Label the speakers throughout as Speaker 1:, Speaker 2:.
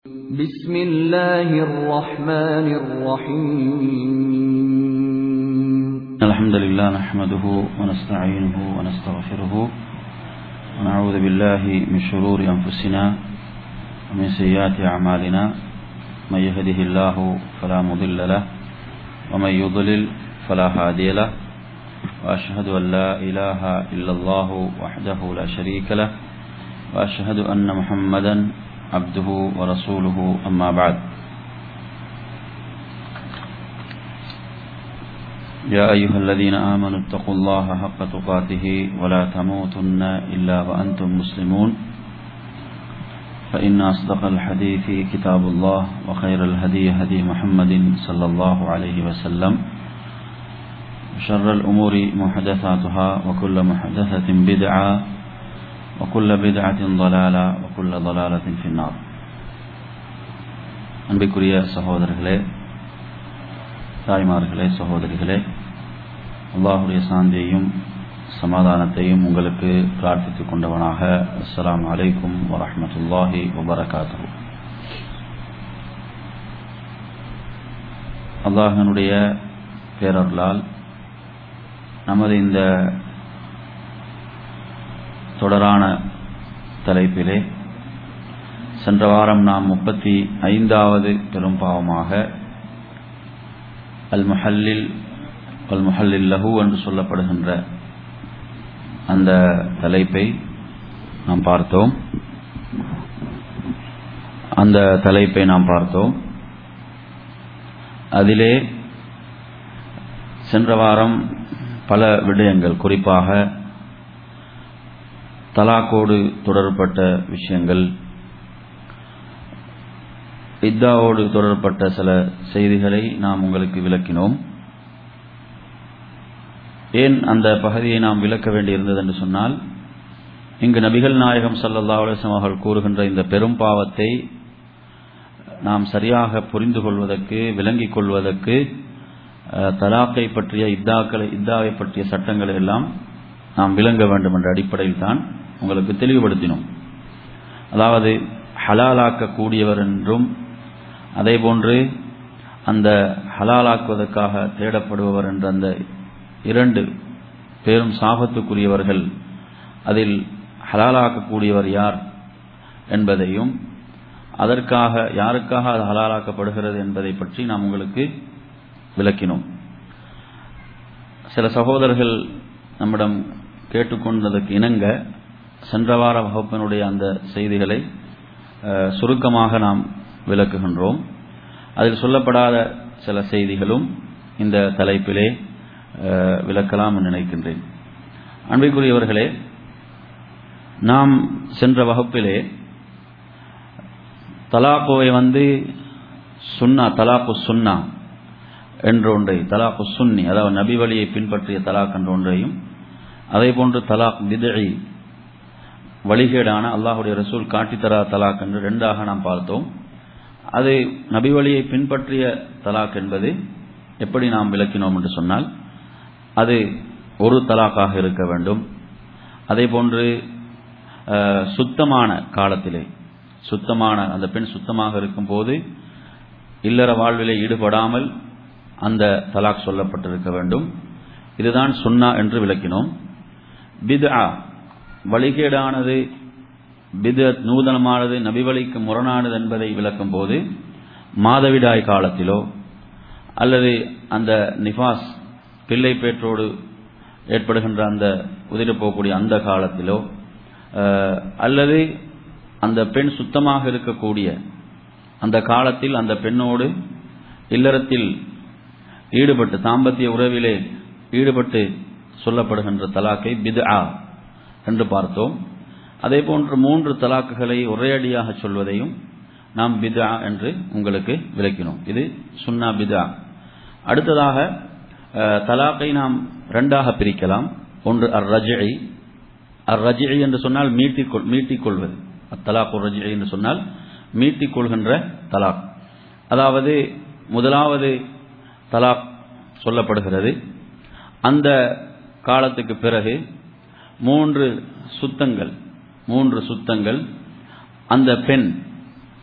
Speaker 1: بسم الله الرحمن الرحيم
Speaker 2: الحمد لله نحمده ونستعينه ونستغفره ونعوذ بالله من شرور أنفسنا ومن سيئات أعمالنا من يهده الله فلا مضل له ومن يضلل فلا هادي له وأشهد أن لا إله إلا الله وحده لا شريك له وأشهد أن محمدا عبده ورسوله أما بعد يا أيها الذين آمنوا اتقوا الله حق تقاته ولا تموتن إلا وأنتم مسلمون فإن أصدق الحديث كتاب الله وخير الهدي هدي محمد صلى الله عليه وسلم وشر الأمور محدثاتها وكل محدثة بدعة وكل بدعة ضلالة وكل ضلالة في النار அன்பிற்குரிய சகோதரர்களே தாய்மார்களே சகோதரிகளே அல்லாஹுடைய சாந்தியையும் சமாதானத்தையும் உங்களுக்கு பிரார்த்தித்துக் கொண்டவனாக அஸ்ஸலாம் அலைக்கும் வரஹமத்துல்லாஹி வபரகாத்து அல்லாஹனுடைய பேரர்களால் நமது இந்த தொடரான தலைப்பிலே சென்ற வாரம் நாம் முப்பத்தி ஐந்தாவது பெரும் பாவமாக அல் முஹல்லில் அல் முஹல்லில் லஹு என்று சொல்லப்படுகின்ற அந்த தலைப்பை நாம் பார்த்தோம் அந்த தலைப்பை நாம் பார்த்தோம் அதிலே சென்ற வாரம் பல விடயங்கள் குறிப்பாக தலாக்கோடு தொடர்பட்ட விஷயங்கள் இத்தாவோடு தொடர்பட்ட சில செய்திகளை நாம் உங்களுக்கு விளக்கினோம் ஏன் அந்த பகுதியை நாம் விளக்க வேண்டியிருந்தது என்று சொன்னால் இங்கு நபிகள் நாயகம் சல்லல்லா அலுவலம் அவர்கள் கூறுகின்ற இந்த பெரும் பாவத்தை நாம் சரியாக புரிந்து கொள்வதற்கு விளங்கிக் கொள்வதற்கு தலாக்கை பற்றிய இத்தாக்களை இத்தாவை பற்றிய சட்டங்களை எல்லாம் நாம் விளங்க வேண்டும் என்ற அடிப்படையில் தான் உங்களுக்கு தெளிவுபடுத்தினோம் அதாவது ஹலாலாக்கக்கூடியவர் என்றும் அதே போன்று அந்த ஹலாலாக்குவதற்காக தேடப்படுபவர் என்ற அந்த இரண்டு பேரும் சாபத்துக்குரியவர்கள் அதில் ஹலாலாக்கக்கூடியவர் யார் என்பதையும் அதற்காக யாருக்காக அது ஹலாலாக்கப்படுகிறது என்பதை பற்றி நாம் உங்களுக்கு விளக்கினோம் சில சகோதரர்கள் நம்மிடம் கேட்டுக்கொண்டதற்கு இணங்க சென்ற வார வகுப்பினுடைய அந்த செய்திகளை சுருக்கமாக நாம் விளக்குகின்றோம் அதில் சொல்லப்படாத சில செய்திகளும் இந்த தலைப்பிலே விளக்கலாம் நினைக்கின்றேன் அன்பிற்குரியவர்களே நாம் சென்ற வகுப்பிலே தலாக்குவை வந்து சுன்னா தலாக்கு சுன்னா என்ற ஒன்றை தலாக்கு சுன்னி அதாவது நபி வழியை பின்பற்றிய தலாக் என்ற ஒன்றையும் அதே போன்று தலாக் பிதழி வழிகேடான அல்லாஹுடைய ரசூல் காட்டித்தரா தலாக் என்று ரெண்டாக நாம் பார்த்தோம் அது நபி வழியை பின்பற்றிய தலாக் என்பது எப்படி நாம் விளக்கினோம் என்று சொன்னால் அது ஒரு தலாக்காக இருக்க வேண்டும் அதே போன்று சுத்தமான காலத்திலே சுத்தமான அந்த பெண் சுத்தமாக இருக்கும் போது இல்லற வாழ்விலே ஈடுபடாமல் அந்த தலாக் சொல்லப்பட்டிருக்க வேண்டும் இதுதான் சுன்னா என்று விளக்கினோம் பித்ஆ வழிகேடானது பிதத் நூதனமானது நபிவழிக்கு முரணானது என்பதை விளக்கும் போது மாதவிடாய் காலத்திலோ அல்லது அந்த நிஃபாஸ் பிள்ளை பேற்றோடு ஏற்படுகின்ற அந்த உதிரப் போகக்கூடிய அந்த காலத்திலோ அல்லது அந்த பெண் சுத்தமாக இருக்கக்கூடிய அந்த காலத்தில் அந்த பெண்ணோடு இல்லறத்தில் ஈடுபட்டு தாம்பத்திய உறவிலே ஈடுபட்டு சொல்லப்படுகின்ற தலாக்கை பித்ஆ என்று பார்த்தோம் அதே போன்று மூன்று தலாக்குகளை ஒரேடியாக சொல்வதையும் நாம் பிதா என்று உங்களுக்கு விளக்கினோம் இது சுன்னா பிதா அடுத்ததாக தலாக்கை நாம் ரெண்டாக பிரிக்கலாம் ஒன்று அர் ரஜை அர் ரஜை என்று சொன்னால் மீட்டிக்கொள் மீட்டிக்கொள்வது அத்தலாக் ஒரு ரஜை என்று சொன்னால் மீட்டிக்கொள்கின்ற தலாக் அதாவது முதலாவது தலாக் சொல்லப்படுகிறது அந்த காலத்துக்கு பிறகு மூன்று சுத்தங்கள் மூன்று சுத்தங்கள் அந்த பெண்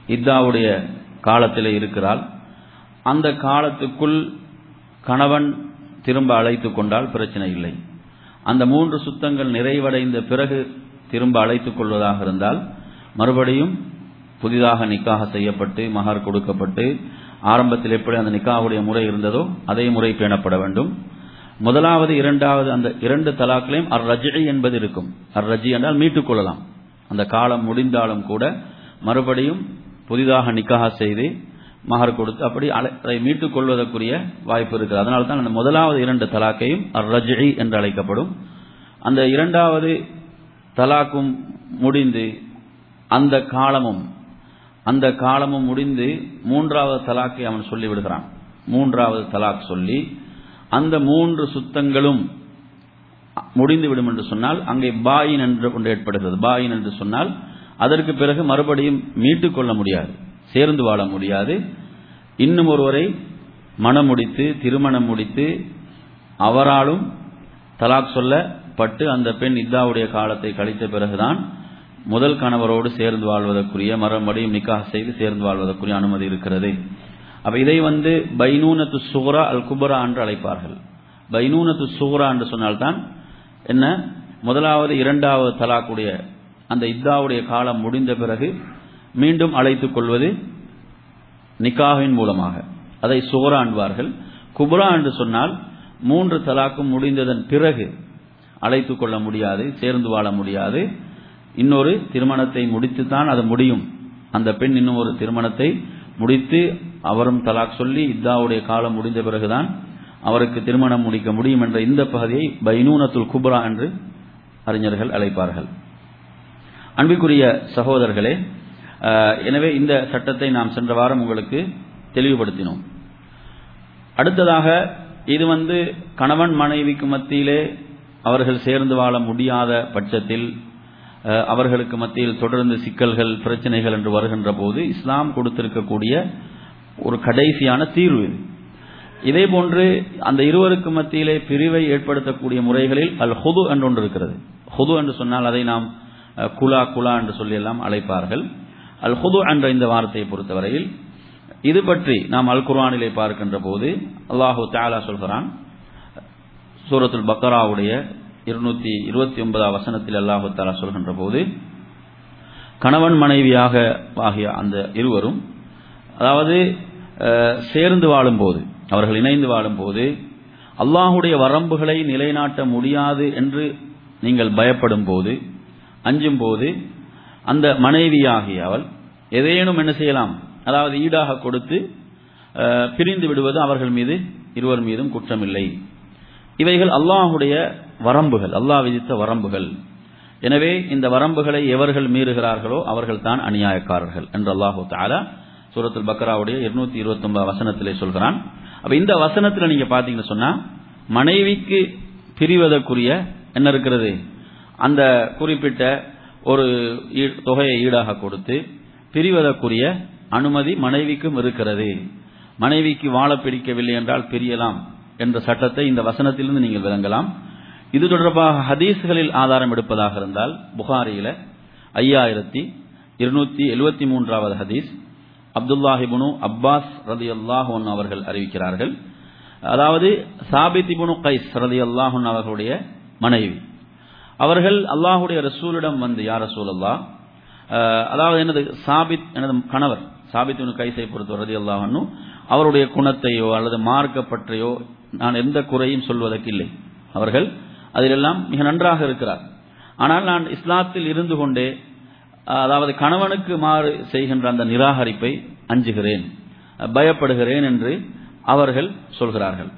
Speaker 2: இத்தாவுடைய காலத்தில் இருக்கிறாள் அந்த காலத்துக்குள் கணவன் திரும்ப அழைத்து கொண்டால் பிரச்சனை இல்லை அந்த மூன்று சுத்தங்கள் நிறைவடைந்த பிறகு திரும்ப அழைத்துக் கொள்வதாக இருந்தால் மறுபடியும் புதிதாக நிக்காக செய்யப்பட்டு மகர் கொடுக்கப்பட்டு ஆரம்பத்தில் எப்படி அந்த நிக்காவுடைய முறை இருந்ததோ அதே முறை பேணப்பட வேண்டும் முதலாவது இரண்டாவது அந்த இரண்டு தலாக்களையும் அர் ரஜி என்பது இருக்கும் அர் ரஜி என்றால் மீட்டுக் கொள்ளலாம் அந்த காலம் முடிந்தாலும் கூட மறுபடியும் புதிதாக நிக்காக செய்து மகர் கொடுத்து அப்படி அதை மீட்டுக் கொள்வதற்குரிய வாய்ப்பு இருக்கிறது அதனால தான் அந்த முதலாவது இரண்டு தலாக்கையும் அர் ரஜி என்று அழைக்கப்படும் அந்த இரண்டாவது தலாக்கும் முடிந்து அந்த காலமும் அந்த காலமும் முடிந்து மூன்றாவது தலாக்கை அவன் சொல்லி விடுகிறான் மூன்றாவது தலாக் சொல்லி அந்த மூன்று சுத்தங்களும் முடிந்துவிடும் என்று சொன்னால் அங்கே பாயின் என்று ஒன்று ஏற்படுகிறது பாயின் என்று சொன்னால் அதற்கு பிறகு மறுபடியும் மீட்டுக் கொள்ள முடியாது சேர்ந்து வாழ முடியாது இன்னும் ஒருவரை மனம் முடித்து திருமணம் முடித்து அவராலும் தலாக் சொல்லப்பட்டு அந்த பெண் இத்தாவுடைய காலத்தை கழித்த பிறகுதான் முதல் கணவரோடு சேர்ந்து வாழ்வதற்குரிய மறுபடியும் நிக்காக செய்து சேர்ந்து வாழ்வதற்குரிய அனுமதி இருக்கிறது அப்ப இதை வந்து பைனூனத்து சுகுரா அல் குபரா என்று அழைப்பார்கள் பைனூனத்து சுகுரா என்று சொன்னால்தான் என்ன முதலாவது இரண்டாவது தலாக்குடைய அந்த இத்தாவுடைய காலம் முடிந்த பிறகு மீண்டும் அழைத்துக் கொள்வது நிக்காவின் மூலமாக அதை சுகரா என்பார்கள் குபுரா என்று சொன்னால் மூன்று தலாக்கும் முடிந்ததன் பிறகு அழைத்துக் கொள்ள முடியாது சேர்ந்து வாழ முடியாது இன்னொரு திருமணத்தை முடித்துத்தான் அது முடியும் அந்த பெண் இன்னும் ஒரு திருமணத்தை முடித்து அவரும் தலாக் சொல்லி இத்தாவுடைய காலம் முடிந்த பிறகுதான் அவருக்கு திருமணம் முடிக்க முடியும் என்ற இந்த பகுதியை பைனூனத்துல் குப்ரா என்று அறிஞர்கள் அழைப்பார்கள் அன்பிற்குரிய சகோதரர்களே எனவே இந்த சட்டத்தை நாம் சென்ற வாரம் உங்களுக்கு தெளிவுபடுத்தினோம் அடுத்ததாக இது வந்து கணவன் மனைவிக்கு மத்தியிலே அவர்கள் சேர்ந்து வாழ முடியாத பட்சத்தில் அவர்களுக்கு மத்தியில் தொடர்ந்து சிக்கல்கள் பிரச்சனைகள் என்று வருகின்ற போது இஸ்லாம் கொடுத்திருக்கக்கூடிய ஒரு கடைசியான தீர்வு இது இதே போன்று அந்த இருவருக்கு மத்தியிலே பிரிவை ஏற்படுத்தக்கூடிய முறைகளில் அல் ஹுது என்று ஒன்று இருக்கிறது ஹுது என்று சொன்னால் அதை நாம் குலா குலா என்று சொல்லி எல்லாம் அழைப்பார்கள் அல் ஹுது என்ற இந்த வார்த்தையை பொறுத்தவரையில் இது பற்றி நாம் அல் குர்ஆனிலே பார்க்கின்ற போது அல்லாஹு தாலா சொல்கிறான் சூரத்துல் பக்கராவுடைய இருநூத்தி இருபத்தி ஒன்பதாம் வசனத்தில் அல்லாஹு தாலா சொல்கின்ற போது கணவன் மனைவியாக ஆகிய அந்த இருவரும் அதாவது சேர்ந்து வாழும்போது அவர்கள் இணைந்து வாழும்போது அல்லாஹுடைய வரம்புகளை நிலைநாட்ட முடியாது என்று நீங்கள் பயப்படும் போது அஞ்சும் போது அந்த மனைவியாகிய அவள் எதேனும் என்ன செய்யலாம் அதாவது ஈடாக கொடுத்து பிரிந்து விடுவது அவர்கள் மீது இருவர் மீதும் குற்றமில்லை இவைகள் அல்லாஹுடைய வரம்புகள் அல்லாஹ் விதித்த வரம்புகள் எனவே இந்த வரம்புகளை எவர்கள் மீறுகிறார்களோ அவர்கள் தான் அநியாயக்காரர்கள் என்று அல்லாஹு தாலா சூரத்துல் பக்ராவுடைய இருநூத்தி இருபத்தி ஒன்பது வசனத்திலே சொல்கிறான் அப்ப இந்த வசனத்துல நீங்க பாத்தீங்கன்னு சொன்னா மனைவிக்கு பிரிவதற்குரிய என்ன இருக்கிறது அந்த குறிப்பிட்ட ஒரு தொகையை ஈடாக கொடுத்து பிரிவதற்குரிய அனுமதி மனைவிக்கும் இருக்கிறது மனைவிக்கு வாழ பிடிக்கவில்லை என்றால் பிரியலாம் என்ற சட்டத்தை இந்த வசனத்திலிருந்து நீங்கள் விளங்கலாம் இது தொடர்பாக ஹதீஸ்களில் ஆதாரம் எடுப்பதாக இருந்தால் புகாரியில ஐயாயிரத்தி இருநூத்தி எழுபத்தி மூன்றாவது ஹதீஸ் அப்துல்லாஹிபுனு அப்பாஸ் ரதி அல்லாஹன் அவர்கள் அறிவிக்கிறார்கள் அதாவது சாபிதிபுனு கைஸ் ரதி அல்லாஹன் அவர்களுடைய மனைவி அவர்கள் அல்லாஹுடைய ரசூலிடம் வந்து யார் ரசூல் அல்லா அதாவது எனது சாபித் எனது கணவர் சாபித் கைசை பொறுத்த ரதி அல்லாஹன்னு அவருடைய குணத்தையோ அல்லது மார்க்கப்பற்றையோ நான் எந்த குறையும் சொல்வதற்கு இல்லை அவர்கள் அதிலெல்லாம் மிக நன்றாக இருக்கிறார் ஆனால் நான் இஸ்லாத்தில் இருந்து கொண்டே அதாவது கணவனுக்கு மாறு செய்கின்ற அந்த நிராகரிப்பை அஞ்சுகிறேன் பயப்படுகிறேன் என்று அவர்கள் சொல்கிறார்கள்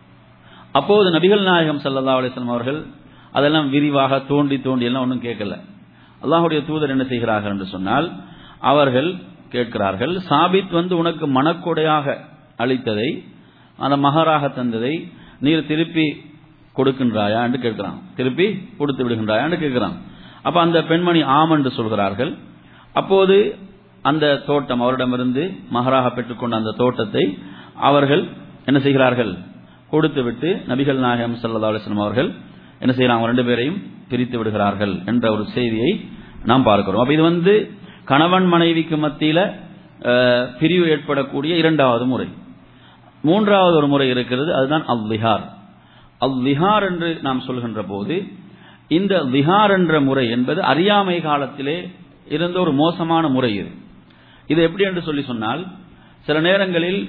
Speaker 2: அப்போது நபிகள் நாயகம் சல்லா அலிஸ்லாம் அவர்கள் அதெல்லாம் விரிவாக தோண்டி தோண்டி எல்லாம் ஒன்றும் கேட்கல அல்லாஹுடைய தூதர் என்ன செய்கிறார்கள் என்று சொன்னால் அவர்கள் கேட்கிறார்கள் சாபித் வந்து உனக்கு மனக்கொடையாக அளித்ததை அந்த மகராக தந்ததை நீர் திருப்பி கொடுக்கின்றாயா என்று கேட்கிறான் திருப்பி கொடுத்து விடுகின்றாயா என்று கேட்கிறான் அப்ப அந்த பெண்மணி ஆம் என்று சொல்கிறார்கள் அப்போது அந்த தோட்டம் அவரிடமிருந்து மகராக பெற்றுக்கொண்ட அந்த தோட்டத்தை அவர்கள் என்ன செய்கிறார்கள் கொடுத்து விட்டு நபிகள் நாயகம் சல்லா அலிஸ்லாம் அவர்கள் என்ன செய்யலாம் ரெண்டு பேரையும் பிரித்து விடுகிறார்கள் என்ற ஒரு செய்தியை நாம் பார்க்கிறோம் அப்ப இது வந்து கணவன் மனைவிக்கு மத்தியில அஹ், பிரிவு ஏற்படக்கூடிய இரண்டாவது முறை மூன்றாவது ஒரு முறை இருக்கிறது அதுதான் அல் லிஹார் அல் லிஹார் என்று நாம் சொல்கின்ற போது இந்த லிஹார் என்ற முறை என்பது அறியாமை காலத்திலே இருந்த ஒரு மோசமான முறை இது இது எப்படி என்று சொல்லி சொன்னால் சில நேரங்களில்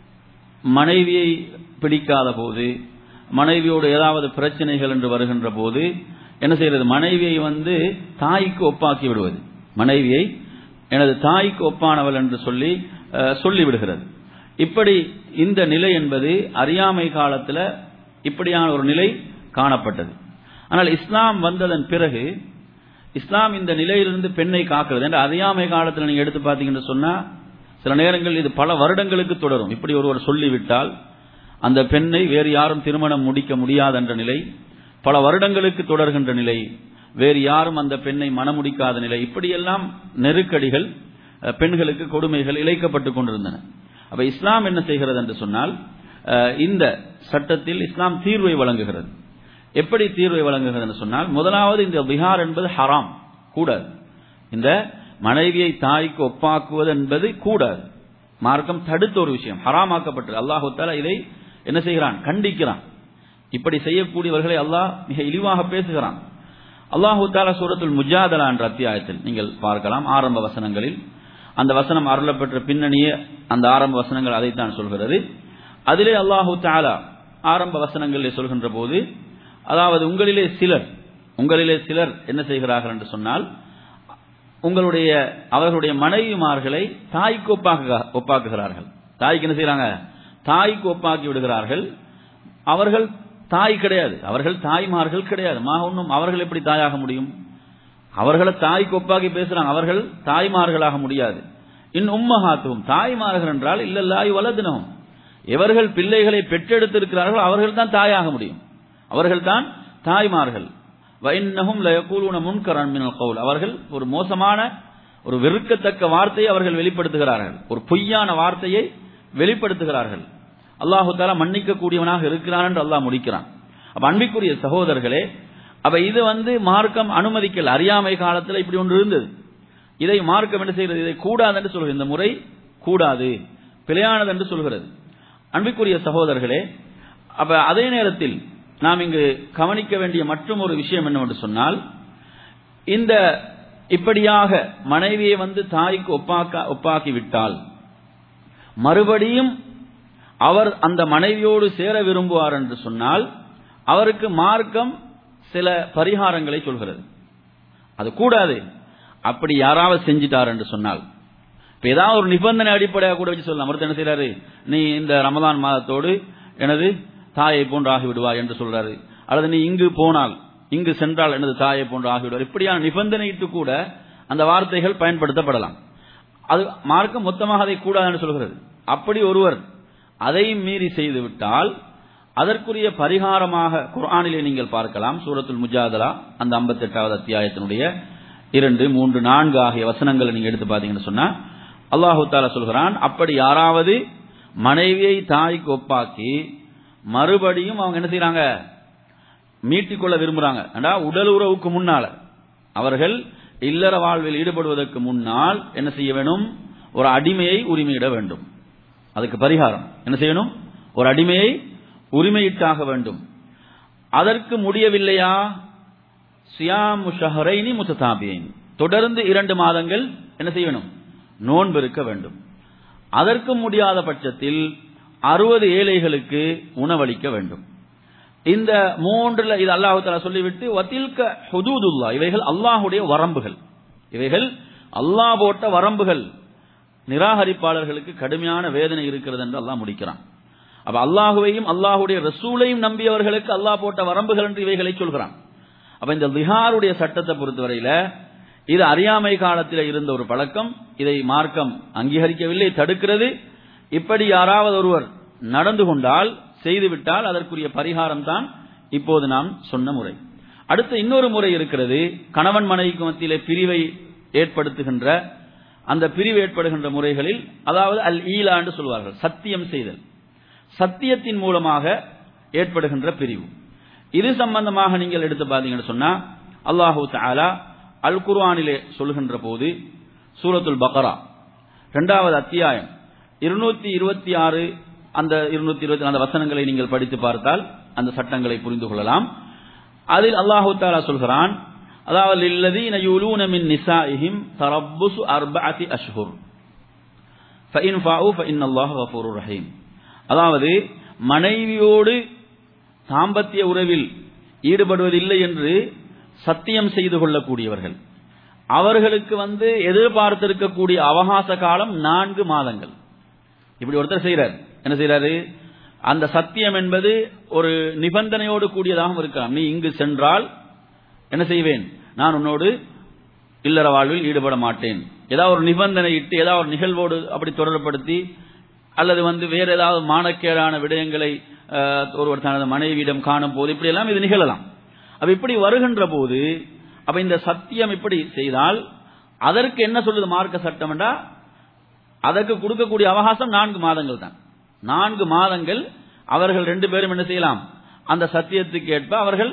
Speaker 2: மனைவியை பிடிக்காத போது மனைவியோடு ஏதாவது பிரச்சனைகள் என்று வருகின்ற போது என்ன செய்யறது மனைவியை வந்து தாய்க்கு ஒப்பாக்கி விடுவது மனைவியை எனது தாய்க்கு ஒப்பானவள் என்று சொல்லி அஹ், சொல்லி விடுகிறது இப்படி இந்த நிலை என்பது அறியாமை காலத்துல இப்படியான ஒரு நிலை காணப்பட்டது ஆனால் இஸ்லாம் வந்ததன் பிறகு இஸ்லாம் இந்த நிலையிலிருந்து பெண்ணை காக்கிறது என்று அறியாமை காலத்தில் நீங்க எடுத்து பார்த்தீங்கன்னு சொன்னா சில நேரங்கள் இது பல வருடங்களுக்கு தொடரும் இப்படி ஒருவர் சொல்லிவிட்டால் அந்த பெண்ணை வேறு யாரும் திருமணம் முடிக்க முடியாது என்ற நிலை பல வருடங்களுக்கு தொடர்கின்ற நிலை வேறு யாரும் அந்த பெண்ணை மணமுடிக்காத நிலை இப்படியெல்லாம் நெருக்கடிகள் அஹ், பெண்களுக்கு கொடுமைகள் இழைக்கப்பட்டுக் கொண்டிருந்தன அப்ப இஸ்லாம் என்ன செய்கிறது என்று சொன்னால் அஹ், இந்த சட்டத்தில் இஸ்லாம் தீர்வை வழங்குகிறது எப்படி தீர்வை வழங்குகிறது என்று சொன்னால் முதலாவது இந்த பிஹார் என்பது ஹராம் கூடாது இந்த மனைவியை தாய்க்கு ஒப்பாக்குவது என்பது கூடாது மார்க்கம் தடுத்த ஒரு விஷயம் ஹராமாக்கப்பட்டது அல்லாஹு தாலா இதை என்ன செய்கிறான் கண்டிக்கிறான் இப்படி செய்யக்கூடியவர்களை அல்லாஹ் மிக இழிவாக பேசுகிறான் அல்லாஹு தாலா சூரத்துல் முஜாதலா என்ற அத்தியாயத்தில் நீங்கள் பார்க்கலாம் ஆரம்ப வசனங்களில் அந்த வசனம் அருளப்பெற்ற பின்னணியே அந்த ஆரம்ப வசனங்கள் அதைத்தான் சொல்கிறது அதிலே அல்லாஹு தாலா ஆரம்ப வசனங்களிலே சொல்கின்ற போது அதாவது உங்களிலே சிலர் உங்களிலே சிலர் என்ன செய்கிறார்கள் என்று சொன்னால் உங்களுடைய அவர்களுடைய மனைவிமார்களை தாய்க்கு ஒப்பாக்க ஒப்பாக்குகிறார்கள் தாய்க்கு என்ன செய்யறாங்க தாய்க்கு ஒப்பாக்கி விடுகிறார்கள் அவர்கள் தாய் கிடையாது அவர்கள் தாய்மார்கள் கிடையாது மா ஒன்றும் அவர்கள் எப்படி தாயாக முடியும் அவர்களை தாய்க்கு ஒப்பாக்கி பேசுறாங்க அவர்கள் தாய்மார்களாக முடியாது இன் உம்மஹாத்துவும் தாய்மார்கள் என்றால் இல்லல்லாய் வலதினவும் எவர்கள் பிள்ளைகளை பெற்றெடுத்திருக்கிறார்கள் அவர்கள் தான் தாயாக முடியும் அவர்கள் தான் தாய்மார்கள் வைன்னஹும் லயகூலுன முன்கரன் மினல் கவுல் அவர்கள் ஒரு மோசமான ஒரு வெறுக்கத்தக்க வார்த்தையை அவர்கள் வெளிப்படுத்துகிறார்கள் ஒரு பொய்யான வார்த்தையை வெளிப்படுத்துகிறார்கள் அல்லாஹு தாலா மன்னிக்க கூடியவனாக இருக்கிறான் என்று அல்லாஹ் முடிக்கிறான் அப்ப அன்பிற்குரிய சகோதரர்களே அப்ப இது வந்து மார்க்கம் அனுமதிக்கல அறியாமை காலத்தில் இப்படி ஒன்று இருந்தது இதை மார்க்கம் என்ன செய்கிறது இதை கூடாது என்று சொல்கிறது இந்த முறை கூடாது பிழையானது என்று சொல்கிறது அன்பிற்குரிய சகோதரர்களே அப்ப அதே நேரத்தில் நாம் இங்கு கவனிக்க வேண்டிய மற்றும் ஒரு விஷயம் என்னவென்று சொன்னால் இந்த இப்படியாக மனைவியை வந்து தாய்க்கு ஒப்பாக்க ஒப்பாக்கி விட்டால் மறுபடியும் அவர் அந்த மனைவியோடு சேர விரும்புவார் என்று சொன்னால் அவருக்கு மார்க்கம் சில பரிகாரங்களை சொல்கிறது அது கூடாது அப்படி யாராவது செஞ்சிட்டார் என்று சொன்னால் இப்ப ஏதாவது ஒரு நிபந்தனை அடிப்படையாக கூட வச்சு சொல்லலாம் ஒருத்தர் என்ன செய்யறாரு நீ இந்த ரமதான் மாதத்தோடு எனது தாயை போன்று ஆகிவிடுவாய் என்று சொல்றாரு அல்லது நீ இங்கு போனால் இங்கு சென்றால் எனது தாயை போன்று ஆகிவிடுவார் இப்படியான நிபந்தனையிட்டு கூட அந்த வார்த்தைகள் பயன்படுத்தப்படலாம் அது மார்க்கம் மொத்தமாக அதை கூடாது என்று சொல்கிறது அப்படி ஒருவர் அதையும் மீறி செய்து விட்டால் அதற்குரிய பரிகாரமாக குர்ஆனிலே நீங்கள் பார்க்கலாம் சூரத்துல் முஜாதலா அந்த 58வது அத்தியாயத்தினுடைய இரண்டு மூன்று நான்கு ஆகிய வசனங்களை நீங்க எடுத்து பார்த்தீங்கன்னு சொன்னா அல்லாஹு தாலா சொல்கிறான் அப்படி யாராவது மனைவியை தாய்க்கு ஒப்பாக்கி மறுபடியும் அவங்க என்ன செய்யறாங்க மீட்டிக்கொள்ள விரும்புறாங்க ஏண்டா உடல் உறவுக்கு முன்னால அவர்கள் இல்லற வாழ்வில் ஈடுபடுவதற்கு முன்னால் என்ன செய்ய வேணும் ஒரு அடிமையை உரிமையிட வேண்டும் அதுக்கு பரிகாரம் என்ன செய்யணும் ஒரு அடிமையை உரிமையிட்டாக வேண்டும் அதற்கு முடியவில்லையா சியாமு ஷஹரைனி முத்ததாபியன் தொடர்ந்து இரண்டு மாதங்கள் என்ன செய்ய வேணும் நோன்பு இருக்க வேண்டும் அதற்கு முடியாத பட்சத்தில் அறுபது ஏழைகளுக்கு உணவளிக்க வேண்டும் இந்த மூன்றுல இது அல்லாஹு தஆலா சொல்லிவிட்டு வத்தில்க ஹுதூதுல்லா இவைகள் அல்லாஹுடைய வரம்புகள் இவைகள் அல்லாஹ் போட்ட வரம்புகள் நிராகரிப்பாளர்களுக்கு கடுமையான வேதனை இருக்கிறது என்று அல்லாஹ் முடிக்கிறான் அப்ப அல்லாஹுவையும் அல்லாஹுடைய ரசூலையும் நம்பியவர்களுக்கு அல்லாஹ் போட்ட வரம்புகள் என்று இவைகளை சொல்கிறான் அப்ப இந்த திஹாருடைய சட்டத்தை பொறுத்தவரையில இது அறியாமை காலத்தில் இருந்த ஒரு பழக்கம் இதை மார்க்கம் அங்கீகரிக்கவில்லை தடுக்கிறது இப்படி யாராவது ஒருவர் நடந்து கொண்டால் செய்துவிட்டால் அதற்குரிய பரிகாரம் தான் இப்போது நாம் சொன்ன முறை அடுத்து இன்னொரு முறை இருக்கிறது கணவன் மனைவிக்கு மத்தியிலே பிரிவை ஏற்படுத்துகின்ற அந்த பிரிவு ஏற்படுகின்ற முறைகளில் அதாவது அல் ஈலா என்று சொல்வார்கள் சத்தியம் செய்தல் சத்தியத்தின் மூலமாக ஏற்படுகின்ற பிரிவு இது சம்பந்தமாக நீங்கள் எடுத்து பார்த்தீங்கன்னு சொன்னா அல்லாஹூ தஆலா அல் குர்ஆனிலே சொல்கின்ற போது சூரத்துல் பக்ரா இரண்டாவது அத்தியாயம் இருநூத்தி இருபத்தி ஆறு அந்த இருநூத்தி இருபத்தி அந்த வசனங்களை நீங்கள் படித்து பார்த்தால் அந்த சட்டங்களை புரிந்து கொள்ளலாம் அதில் அல்லாஹு தாலா சொல்கிறான் அதாவது இல்லதீன யூலூன மின் நிசாஇஹிம் தரப்புசு அர்பஅதி அஷ்ஹுர் ஃபஇன் ஃபாஉ ஃபஇன்னல்லாஹு கஃபூருர் ரஹீம் அதாவது மனைவியோடு தாம்பத்திய உறவில் ஈடுபடுவதில்லை என்று சத்தியம் செய்து கொள்ளக்கூடியவர்கள் அவர்களுக்கு வந்து எதிர்பார்த்திருக்கக்கூடிய அவகாச காலம் நான்கு மாதங்கள் இப்படி ஒருத்தர் செய்யறாரு என்ன செய்யறாரு அந்த சத்தியம் என்பது ஒரு நிபந்தனையோடு கூடியதாகவும் இருக்கலாம் நீ இங்கு சென்றால் என்ன செய்வேன் நான் உன்னோடு இல்லற வாழ்வில் ஈடுபட மாட்டேன் ஏதாவது ஒரு நிபந்தனை இட்டு ஏதாவது ஒரு நிகழ்வோடு அப்படி தொடர்படுத்தி அல்லது வந்து வேற ஏதாவது மானக்கேடான விடயங்களை அஹ், ஒருவர் தனது மனைவியிடம் காணும் போது இப்படி எல்லாம் இது நிகழலாம் அப்ப இப்படி வருகின்ற போது அப்ப இந்த சத்தியம் இப்படி செய்தால் அதற்கு என்ன சொல்லுது மார்க்க சட்டம் என்றா அதற்கு கொடுக்கக்கூடிய அவகாசம் நான்கு மாதங்கள் தான் நான்கு மாதங்கள் அவர்கள் ரெண்டு பேரும் என்ன செய்யலாம் அந்த சத்தியத்துக்கு ஏற்ப அவர்கள்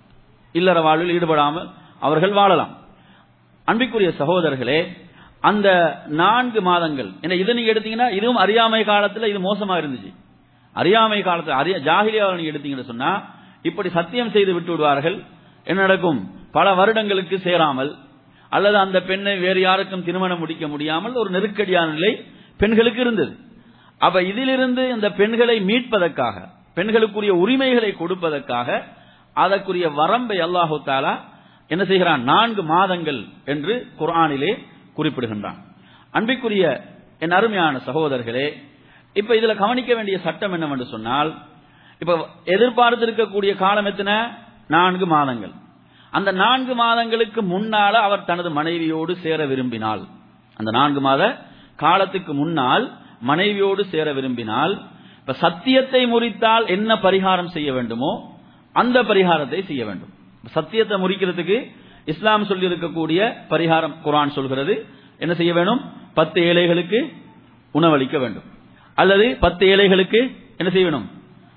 Speaker 2: இல்லற வாழ்வில் ஈடுபடாமல் அவர்கள் வாழலாம் அன்பிற்குரிய சகோதரர்களே அந்த நான்கு மாதங்கள் என்ன இதை நீங்க எடுத்தீங்கன்னா இதுவும் அறியாமை காலத்துல இது மோசமா இருந்துச்சு அறியாமை காலத்துல அறிய ஜாகிலியாவை நீங்க எடுத்தீங்கன்னு சொன்னா இப்படி சத்தியம் செய்து விட்டு விடுவார்கள் என்ன நடக்கும் பல வருடங்களுக்கு சேராமல் அல்லது அந்த பெண்ணை வேறு யாருக்கும் திருமணம் முடிக்க முடியாமல் ஒரு நெருக்கடியான நிலை பெண்களுக்கு இருந்தது அப்ப இதிலிருந்து இந்த பெண்களை மீட்பதற்காக பெண்களுக்குரிய உரிமைகளை கொடுப்பதற்காக அதற்குரிய வரம்பை அல்லாஹு தாலா என்ன செய்கிறான் நான்கு மாதங்கள் என்று குர்ஆனிலே குறிப்பிடுகின்றான் அன்பிற்குரிய என் அருமையான சகோதரர்களே இப்ப இதுல கவனிக்க வேண்டிய சட்டம் என்னவென்று சொன்னால் இப்ப எதிர்பார்த்திருக்கக்கூடிய காலம் எத்தனை நான்கு மாதங்கள் அந்த நான்கு மாதங்களுக்கு முன்னால அவர் தனது மனைவியோடு சேர விரும்பினால் அந்த நான்கு மாத காலத்துக்கு முன்னால் மனைவியோடு சேர விரும்பினால் இப்ப சத்தியத்தை முறித்தால் என்ன பரிகாரம் செய்ய வேண்டுமோ அந்த பரிகாரத்தை செய்ய வேண்டும் சத்தியத்தை முறிக்கிறதுக்கு இஸ்லாம் சொல்லி இருக்கக்கூடிய பரிகாரம் குரான் சொல்கிறது என்ன செய்ய வேணும் பத்து ஏழைகளுக்கு உணவளிக்க வேண்டும் அல்லது பத்து ஏழைகளுக்கு என்ன செய்ய வேணும்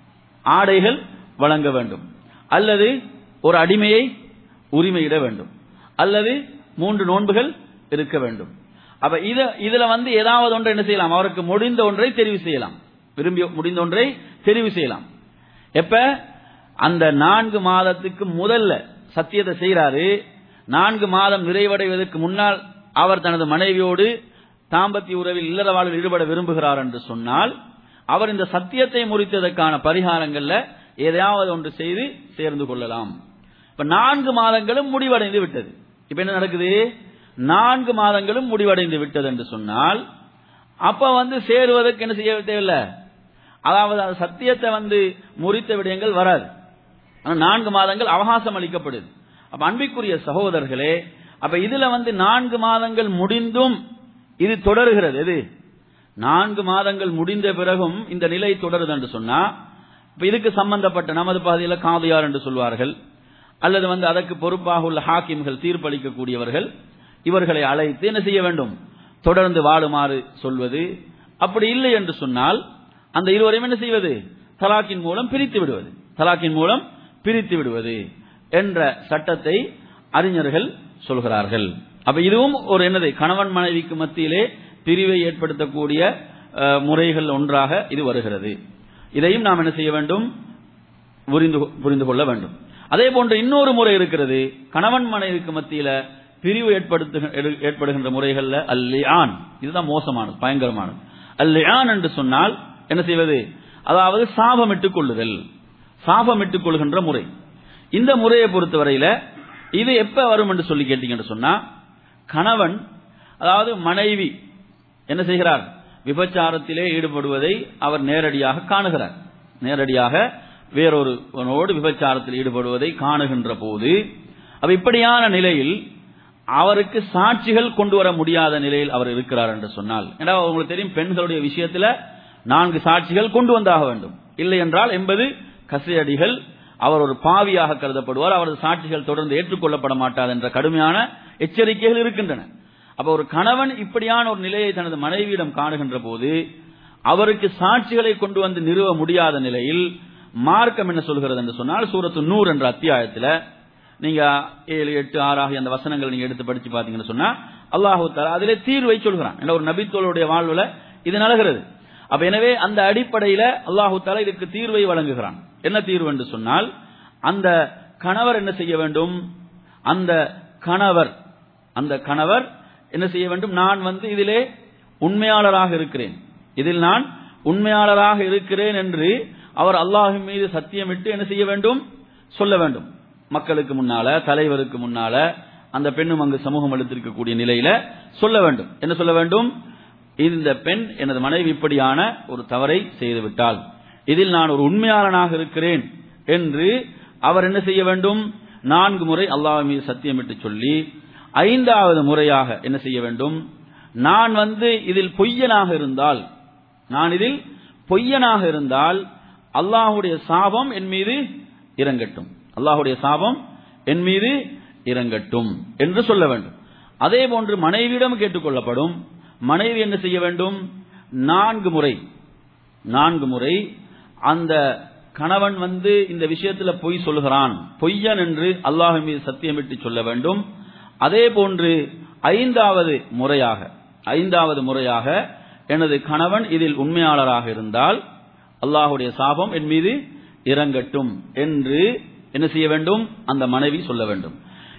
Speaker 2: ஆடைகள் வழங்க வேண்டும் அல்லது ஒரு அடிமையை உரிமையிட வேண்டும் அல்லது மூன்று நோன்புகள் இருக்க வேண்டும் அப்ப இத இதுல வந்து ஏதாவது ஒன்றை என்ன செய்யலாம் அவருக்கு முடிந்த ஒன்றை தெரிவு செய்யலாம் விரும்பி முடிந்த ஒன்றை தெரிவு செய்யலாம் எப்ப அந்த நான்கு மாதத்துக்கு முதல்ல சத்தியத்தை செய்யறாரு நான்கு மாதம் நிறைவடைவதற்கு முன்னால் அவர் தனது மனைவியோடு தாம்பத்திய உறவில் இல்லற வாழ்வில் ஈடுபட விரும்புகிறார் என்று சொன்னால் அவர் இந்த சத்தியத்தை முறித்ததற்கான பரிகாரங்கள்ல ஏதாவது ஒன்று செய்து சேர்ந்து கொள்ளலாம் இப்ப நான்கு மாதங்களும் முடிவடைந்து விட்டது இப்ப என்ன நடக்குது நான்கு மாதங்களும் முடிவடைந்து விட்டது என்று சொன்னால் அப்ப வந்து சேருவதற்கு என்ன செய்ய தேவையில்லை அதாவது அந்த சத்தியத்தை வந்து முறித்த விடயங்கள் வராது ஆனா நான்கு மாதங்கள் அவகாசம் அளிக்கப்படுது அப்ப அன்பிற்குரிய சகோதரர்களே அப்ப இதுல வந்து நான்கு மாதங்கள் முடிந்தும் இது தொடருகிறது எது நான்கு மாதங்கள் முடிந்த பிறகும் இந்த நிலை தொடருது என்று சொன்னா இப்ப இதுக்கு சம்பந்தப்பட்ட நமது பகுதியில் காதியார் என்று சொல்வார்கள் அல்லது வந்து அதற்கு பொறுப்பாக உள்ள ஹாக்கிம்கள் தீர்ப்பளிக்கக்கூடியவர்கள் இவர்களை அழைத்து என்ன செய்ய வேண்டும் தொடர்ந்து வாழுமாறு சொல்வது அப்படி இல்லை என்று சொன்னால் அந்த இருவரையும் என்ன செய்வது தலாக்கின் மூலம் பிரித்து விடுவது தலாக்கின் மூலம் பிரித்து விடுவது என்ற சட்டத்தை அறிஞர்கள் சொல்கிறார்கள் அப்ப இதுவும் ஒரு என்னது கணவன் மனைவிக்கு மத்தியிலே பிரிவை ஏற்படுத்தக்கூடிய அஹ், முறைகள் ஒன்றாக இது வருகிறது இதையும் நாம் என்ன செய்ய வேண்டும் புரிந்து புரிந்து கொள்ள வேண்டும் அதே போன்ற இன்னொரு முறை இருக்கிறது கணவன் மனைவிக்கு மத்தியில பிரிவு ஏற்படுத்து ஏற்படுகின்ற முறைகள்ல அல்லியான் இதுதான் மோசமானது பயங்கரமானது அல்லியான் என்று சொன்னால் என்ன செய்வது அதாவது சாபமிட்டுக் கொள்ளுதல் சாபமிட்டுக் கொள்கின்ற முறை இந்த முறையை பொறுத்தவரையில இது எப்ப வரும் என்று சொல்லி கேட்டீங்கன்னு சொன்னா கணவன் அதாவது மனைவி என்ன செய்கிறார் விபச்சாரத்திலே ஈடுபடுவதை அவர் நேரடியாக காணுகிறார் நேரடியாக வேறொருவனோடு விபச்சாரத்தில் ஈடுபடுவதை காணுகின்ற போது அப்ப இப்படியான நிலையில் அவருக்கு சாட்சிகள் கொண்டு வர முடியாத நிலையில் அவர் இருக்கிறார் என்று சொன்னால் ஏன்னா உங்களுக்கு தெரியும் பெண்களுடைய விஷயத்துல நான்கு சாட்சிகள் கொண்டு வந்தாக வேண்டும் இல்லை என்றால் என்பது கசையடிகள் அவர் ஒரு பாவியாக கருதப்படுவார் அவரது சாட்சிகள் தொடர்ந்து ஏற்றுக்கொள்ளப்பட மாட்டாது என்ற கடுமையான எச்சரிக்கைகள் இருக்கின்றன அப்ப ஒரு கணவன் இப்படியான ஒரு நிலையை தனது மனைவியிடம் காணுகின்ற போது அவருக்கு சாட்சிகளை கொண்டு வந்து நிறுவ முடியாத நிலையில் மார்க்கம் என்ன சொல்கிறது என்று சொன்னால் சூரத்து நூறு என்ற அத்தியாயத்தில் நீங்க ஏழு எட்டு ஆறு ஆகிய அந்த வசனங்கள் நீங்க எடுத்து படிச்சு பாத்தீங்கன்னு சொன்னா அல்லாஹு தாலா அதிலே தீர்வை சொல்கிறான் ஏன்னா ஒரு நபித்தோளுடைய வாழ்வுல இது நடக்கிறது அப்ப எனவே அந்த அடிப்படையில அல்லாஹு தாலா இதுக்கு தீர்வை வழங்குகிறான் என்ன தீர்வு என்று சொன்னால் அந்த கணவர் என்ன செய்ய வேண்டும் அந்த கணவர் அந்த கணவர் என்ன செய்ய வேண்டும் நான் வந்து இதிலே உண்மையாளராக இருக்கிறேன் இதில் நான் உண்மையாளராக இருக்கிறேன் என்று அவர் அல்லாஹின் மீது சத்தியமிட்டு என்ன செய்ய வேண்டும் சொல்ல வேண்டும் மக்களுக்கு முன்னால தலைவருக்கு முன்னால அந்த பெண்ணும் அங்கு சமூகம் அளித்திருக்கக்கூடிய நிலையில சொல்ல வேண்டும் என்ன சொல்ல வேண்டும் இந்த பெண் எனது மனைவி இப்படியான ஒரு தவறை செய்துவிட்டால் இதில் நான் ஒரு உண்மையாளனாக இருக்கிறேன் என்று அவர் என்ன செய்ய வேண்டும் நான்கு முறை அல்லாஹ் மீது சத்தியமிட்டு சொல்லி ஐந்தாவது முறையாக என்ன செய்ய வேண்டும் நான் வந்து இதில் பொய்யனாக இருந்தால் நான் இதில் பொய்யனாக இருந்தால் அல்லாஹுடைய சாபம் என் மீது இறங்கட்டும் அல்லாஹுடைய சாபம் என் மீது இறங்கட்டும் என்று சொல்ல வேண்டும் அதே போன்று மனைவியிடம் கேட்டுக்கொள்ளப்படும் மனைவி என்ன செய்ய வேண்டும் நான்கு முறை நான்கு முறை அந்த கணவன் வந்து இந்த விஷயத்துல பொய் சொல்கிறான் பொய்யன் என்று அல்லாஹ் மீது சத்தியமிட்டு சொல்ல வேண்டும் அதே போன்று ஐந்தாவது முறையாக ஐந்தாவது முறையாக எனது கணவன் இதில் உண்மையாளராக இருந்தால் அல்லாஹுடைய சாபம் என் மீது இறங்கட்டும் என்று என்ன செய்ய வேண்டும் அந்த மனைவி சொல்ல வேண்டும்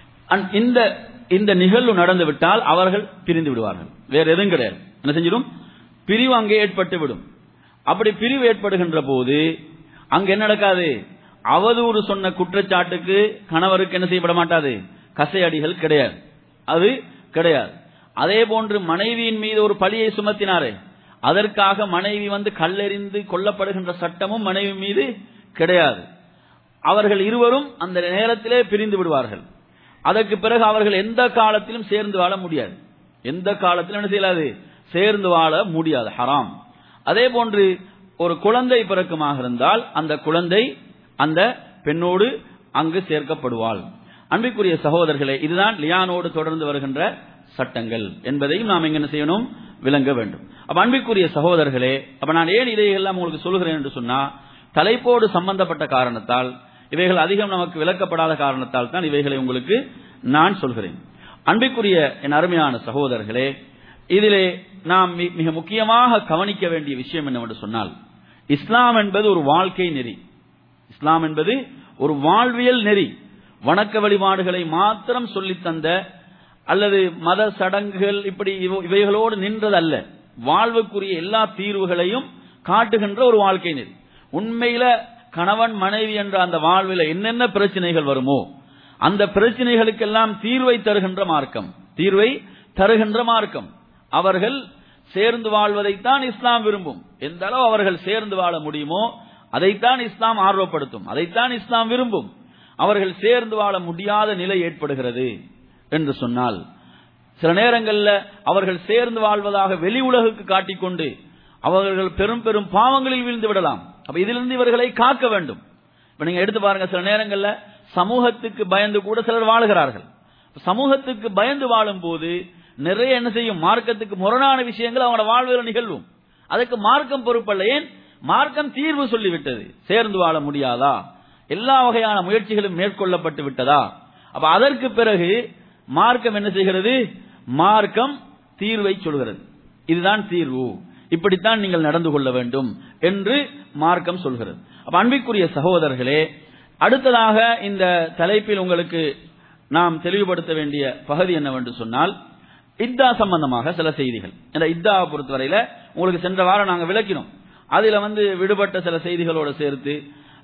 Speaker 2: இந்த இந்த நிகழ்வு நடந்து விட்டால் அவர்கள் பிரிந்து விடுவார்கள் வேற எதுவும் கிடையாது என்ன செஞ்சிடும் பிரிவு அங்கே ஏற்பட்டு விடும் அப்படி பிரிவு ஏற்படுகின்ற போது அங்க என்ன நடக்காது அவதூறு சொன்ன குற்றச்சாட்டுக்கு கணவருக்கு என்ன செய்யப்பட மாட்டாது கசையடிகள் கிடையாது அது கிடையாது அதே போன்று மனைவியின் மீது ஒரு பழியை சுமத்தினாரே அதற்காக மனைவி வந்து கல்லெறிந்து கொல்லப்படுகின்ற சட்டமும் மனைவி மீது கிடையாது அவர்கள் இருவரும் அந்த நேரத்திலே பிரிந்து விடுவார்கள் அதற்கு பிறகு அவர்கள் எந்த காலத்திலும் சேர்ந்து வாழ முடியாது எந்த காலத்திலும் என்ன செய்யலாது சேர்ந்து வாழ முடியாது ஹராம் அதே போன்று ஒரு குழந்தை பிறக்குமாக இருந்தால் அந்த குழந்தை அந்த பெண்ணோடு அங்கு சேர்க்கப்படுவாள் அன்பிற்குரிய சகோதரர்களே இதுதான் லியானோடு தொடர்ந்து வருகின்ற சட்டங்கள் என்பதையும் நாம் என்ன செய்யணும் விளங்க வேண்டும் அப்ப அன்பிற்குரிய சகோதரர்களே அப்ப நான் ஏன் இதையெல்லாம் உங்களுக்கு சொல்கிறேன் என்று சொன்னா தலைப்போடு சம்பந்தப்பட்ட காரணத்தால் இவைகள் அதிகம் நமக்கு விளக்கப்படாத காரணத்தால் தான் இவைகளை உங்களுக்கு நான் சொல்கிறேன் அன்பிற்குரிய என் அருமையான சகோதரர்களே இதிலே நாம் மிக முக்கியமாக கவனிக்க வேண்டிய விஷயம் என்னவென்று சொன்னால் இஸ்லாம் என்பது ஒரு வாழ்க்கை நெறி இஸ்லாம் என்பது ஒரு வாழ்வியல் நெறி வணக்க வழிபாடுகளை மாத்திரம் சொல்லித் தந்த அல்லது மத சடங்குகள் இப்படி இவைகளோடு நின்றதல்ல வாழ்வுக்குரிய எல்லா தீர்வுகளையும் காட்டுகின்ற ஒரு வாழ்க்கை நெறி உண்மையில கணவன் மனைவி என்ற அந்த வாழ்வில் என்னென்ன பிரச்சனைகள் வருமோ அந்த பிரச்சனைகளுக்கெல்லாம் தீர்வை தருகின்ற மார்க்கம் தீர்வை தருகின்ற மார்க்கம் அவர்கள் சேர்ந்து வாழ்வதைத்தான் இஸ்லாம் விரும்பும் எந்த அளவு அவர்கள் சேர்ந்து வாழ முடியுமோ அதைத்தான் இஸ்லாம் ஆர்வப்படுத்தும் அதைத்தான் இஸ்லாம் விரும்பும் அவர்கள் சேர்ந்து வாழ முடியாத நிலை ஏற்படுகிறது என்று சொன்னால் சில நேரங்களில் அவர்கள் சேர்ந்து வாழ்வதாக வெளி உலகுக்கு காட்டிக்கொண்டு அவர்கள் பெரும் பெரும் பாவங்களில் வீழ்ந்து விடலாம் அப்ப இதிலிருந்து இவர்களை காக்க வேண்டும் இப்ப நீங்க எடுத்து பாருங்க சில நேரங்கள்ல சமூகத்துக்கு பயந்து கூட சிலர் வாழுகிறார்கள் சமூகத்துக்கு பயந்து வாழும் போது நிறைய என்ன செய்யும் மார்க்கத்துக்கு முரணான விஷயங்கள் அவங்களோட வாழ்வில் நிகழ்வும் அதுக்கு மார்க்கம் பொறுப்பல்ல ஏன் மார்க்கம் தீர்வு சொல்லிவிட்டது சேர்ந்து வாழ முடியாதா எல்லா வகையான முயற்சிகளும் மேற்கொள்ளப்பட்டு விட்டதா அப்ப அதற்கு பிறகு மார்க்கம் என்ன செய்கிறது மார்க்கம் தீர்வை சொல்கிறது இதுதான் தீர்வு இப்படித்தான் நீங்கள் நடந்து கொள்ள வேண்டும் என்று மார்க்கம் சொல்கிறது அப்ப அன்பிற்குரிய சகோதரர்களே அடுத்ததாக இந்த தலைப்பில் உங்களுக்கு நாம் தெளிவுபடுத்த வேண்டிய பகுதி என்னவென்று சொன்னால் இத்தா சம்பந்தமாக சில செய்திகள் இந்த இத்தாவை பொறுத்தவரையில உங்களுக்கு சென்ற வாரம் நாங்கள் விளக்கினோம் அதுல வந்து விடுபட்ட சில செய்திகளோடு சேர்த்து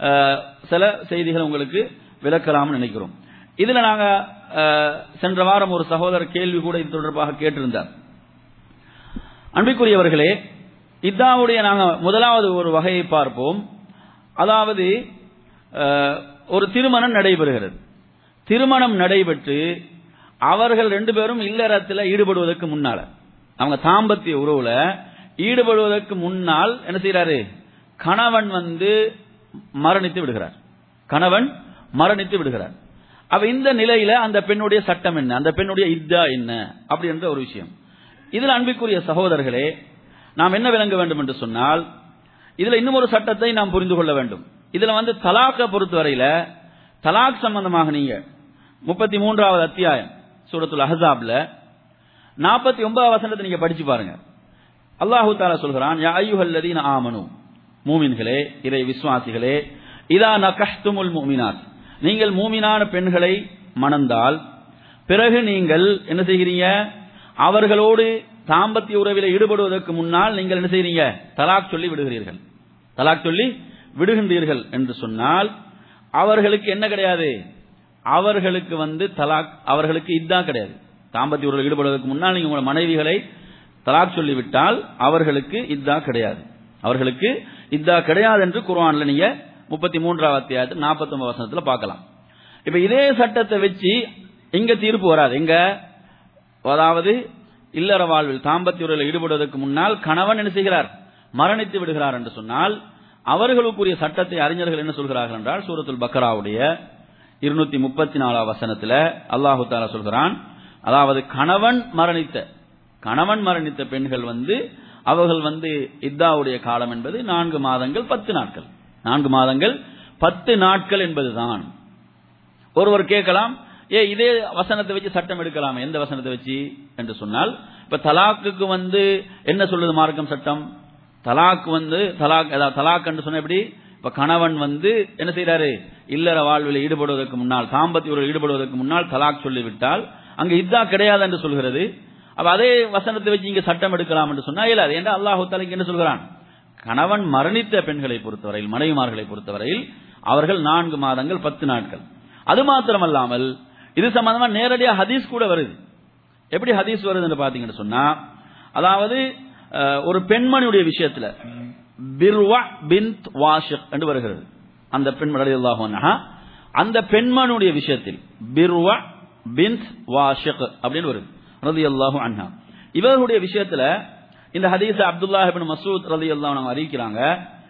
Speaker 2: சில செய்திகள் உங்களுக்கு விளக்கலாம்னு நினைக்கிறோம் இதுல நாங்க சென்ற வாரம் ஒரு சகோதரர் கேள்வி கூட இது தொடர்பாக கேட்டிருந்தார் அன்பிற்குரியவர்களே இத்தாவுடைய நாங்க முதலாவது ஒரு வகையை பார்ப்போம் அதாவது ஒரு திருமணம் நடைபெறுகிறது திருமணம் நடைபெற்று அவர்கள் ரெண்டு பேரும் இல்லறத்தில் ஈடுபடுவதற்கு முன்னால அவங்க தாம்பத்திய உறவுல ஈடுபடுவதற்கு முன்னால் என்ன செய்யறாரு கணவன் வந்து மரணித்து விடுகிறார் கணவன் மரணித்து விடுகிறார் அப்ப இந்த நிலையில அந்த பெண்ணுடைய சட்டம் என்ன அந்த பெண்ணுடைய இத்தா என்ன அப்படி என்ற ஒரு விஷயம் இதுல அன்பிற்குரிய சகோதரர்களே நாம் என்ன விளங்க வேண்டும் என்று சொன்னால் இதுல இன்னும் ஒரு சட்டத்தை நாம் புரிந்து கொள்ள வேண்டும் இதுல வந்து தலாக்க பொறுத்தவரையில தலாக் சம்பந்தமாக நீங்க முப்பத்தி மூன்றாவது அத்தியாயம் சூரத்துல் அஹசாப்ல நாற்பத்தி ஒன்பதாவது வசனத்தை நீங்க படிச்சு பாருங்க அல்லாஹு தாலா சொல்கிறான் யா ஐயுஹல்லதீன ஆமனு மூமின்களே இறை விசுவாசிகளே இதா நகஹ்துமுல் மூமினாத் நீங்கள் மூமினான பெண்களை மணந்தால் பிறகு நீங்கள் என்ன செய்கிறீங்க அவர்களோடு தாம்பத்திய உறவில் ஈடுபடுவதற்கு முன்னால் நீங்கள் என்ன செய்றீங்க தலாக் சொல்லி விடுகிறீர்கள் தலாக் சொல்லி விடுகின்றீர்கள் என்று சொன்னால் அவர்களுக்கு என்ன கிடையாது அவர்களுக்கு வந்து தலாக் அவர்களுக்கு இதான் கிடையாது தாம்பத்திய உறவில் ஈடுபடுவதற்கு முன்னால் நீங்க உங்கள் மனைவிகளை தலாக் சொல்லிவிட்டால் அவர்களுக்கு இதா கிடையாது அவர்களுக்கு இதா கிடையாது என்று குர்ஆன்ல நீங்க முப்பத்தி மூன்றாவது அத்தியாயத்தில் நாற்பத்தி ஒன்பது வசனத்துல பார்க்கலாம் இப்ப இதே சட்டத்தை வச்சு இங்க தீர்ப்பு வராது எங்க அதாவது இல்லற வாழ்வில் தாம்பத்திய உறவில் ஈடுபடுவதற்கு முன்னால் கணவன் என்ன செய்கிறார் மரணித்து விடுகிறார் என்று சொன்னால் அவர்களுக்குரிய சட்டத்தை அறிஞர்கள் என்ன சொல்கிறார்கள் என்றால் சூரத்துல் பக்கராவுடைய இருநூத்தி முப்பத்தி நாலாம் வசனத்துல அல்லாஹு தாலா சொல்கிறான் அதாவது கணவன் மரணித்த கணவன் மரணித்த பெண்கள் வந்து அவர்கள் வந்து இத்தாவுடைய காலம் என்பது நான்கு மாதங்கள் பத்து நாட்கள் நான்கு மாதங்கள் பத்து நாட்கள் என்பதுதான் ஒருவர் கேட்கலாம் ஏ இதே வசனத்தை வச்சு சட்டம் எடுக்கலாம் எந்த வசனத்தை வச்சு என்று சொன்னால் இப்ப தலாக்குக்கு வந்து என்ன சொல்லுது மார்க்கம் சட்டம் தலாக் வந்து தலாக் அதாவது தலாக் என்று சொன்ன எப்படி இப்ப கணவன் வந்து என்ன செய்யறாரு இல்லற வாழ்வில் ஈடுபடுவதற்கு முன்னால் தாம்பத்திய உறவில் ஈடுபடுவதற்கு முன்னால் தலாக் சொல்லிவிட்டால் அங்க இதா கிடையாது என்று சொல்கிறது அப்ப அதே வசனத்தை வச்சு இங்க சட்டம் எடுக்கலாம் என்று சொன்னா இயலாது ஏன்னா அல்லாஹு தாலைக்கு என்ன சொல்கிறான் கணவன் மரணித்த பெண்களை பொறுத்தவரையில் மனைவிமார்களை பொறுத்தவரையில் அவர்கள் நான்கு மாதங்கள் பத்து நாட்கள் அது மாத்திரமல்லாமல் இது சம்பந்தமா நேரடியா ஹதீஸ் கூட வருது எப்படி ஹதீஸ் வருதுன்னு பாத்தீங்கன்னு சொன்னா அதாவது அஹ், ஒரு பெண்மணியுடைய விஷயத்துல பிர்வா பின்த் வாஷிக் என்று வருகிறது அந்த பெண்மணி ரலியல்லாஹு அன்ஹா அந்த பெண்மணியுடைய விஷயத்தில் பிர்வா பின்த் வாஷிக் அப்படின்னு வருது ரலியல்லாஹு அன்ஹா இவர்களுடைய விஷயத்துல இந்த ஹதீஸ் அப்துல்லாஹ் இப்னு மசூத் ரலியல்லாஹு அன்ஹு அறிவிக்கிறாங்க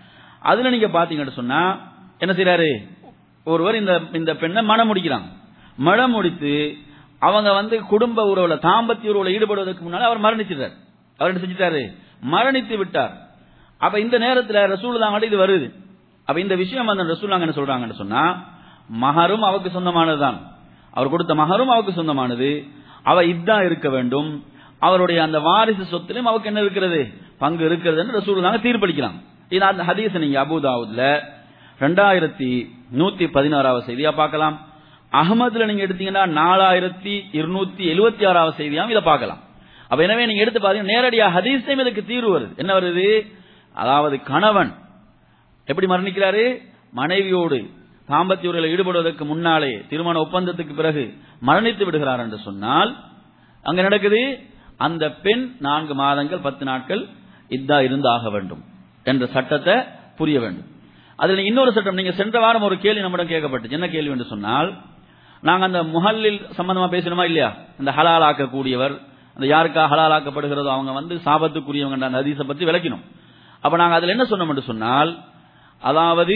Speaker 2: அதுல நீங்க பாத்தீங்கன்னு சொன்னா என்ன செய்றாரு ஒருவர் இந்த இந்த பெண்ணை மனம் முடிக்கிறாங்க மனம் முடித்து அவங்க வந்து குடும்ப உறவுல தாம்பத்திய உறவுல ஈடுபடுவதற்கு முன்னால அவர் மரணிச்சிட்டார் அவர் என்ன செஞ்சிட்டாரு மரணித்து விட்டார் அப்ப இந்த நேரத்துல ரசூலுல்லாஹ் இது வருது அப்ப இந்த விஷயம் வந்து ரசூலுல்லாஹ் என்ன சொல்றாங்கன்னு சொன்னா மகரும் அவருக்கு சொந்தமானதுதான் அவர் கொடுத்த மகரும் அவருக்கு சொந்தமானது அவ இதான் இருக்க வேண்டும் அவருடைய அந்த வாரிசு சொத்திலும் அவருக்கு என்ன இருக்கிறது பங்கு இருக்கிறது என்று ரசூலுல்லாஹ் தீர்ப்பளிக்கலாம் இது அந்த ஹதீஸ் நீங்க அபுதாவுத்ல ரெண்டாயிரத்தி நூத்தி பதினாறாவது செய்தியா பார்க்கலாம் அகமதுல நீங்க எடுத்தீங்கன்னா நாலாயிரத்தி இருநூத்தி எழுபத்தி ஆறாவது செய்தியாம் இதை பார்க்கலாம் அப்ப எனவே நீங்க எடுத்து பாத்தீங்கன்னா நேரடியா ஹதீஸையும் இதுக்கு தீர்வு வருது என்ன வருது அதாவது கணவன் எப்படி மரணிக்கிறாரு மனைவியோடு தாம்பத்திய உறவில் ஈடுபடுவதற்கு முன்னாலே திருமண ஒப்பந்தத்துக்கு பிறகு மரணித்து விடுகிறார் என்று சொன்னால் அங்க நடக்குது அந்த பெண் நான்கு மாதங்கள் பத்து நாட்கள் இதா இருந்தாக வேண்டும் என்ற சட்டத்தை புரிய வேண்டும் அதுல இன்னொரு சட்டம் நீங்க சென்ற வாரம் ஒரு கேள்வி நம்மிடம் கேட்கப்பட்டுச்சு என்ன கேள்வி என்று சொன்னால் நாங்க அந்த முஹல்லில் சம்பந்தமா பேசணுமா இல்லையா இந்த ஹலால் ஆக்கக்கூடியவர் அந்த யாருக்கா ஹலால் ஆக்கப்படுகிறதோ அவங்க வந்து சாபத்துக்குரியவங்க அந்த ஹதீஸை பத்தி விளக்கினோம் அப்ப நாங்க அதுல என்ன சொன்னோம் என்று சொன்னால் அதாவது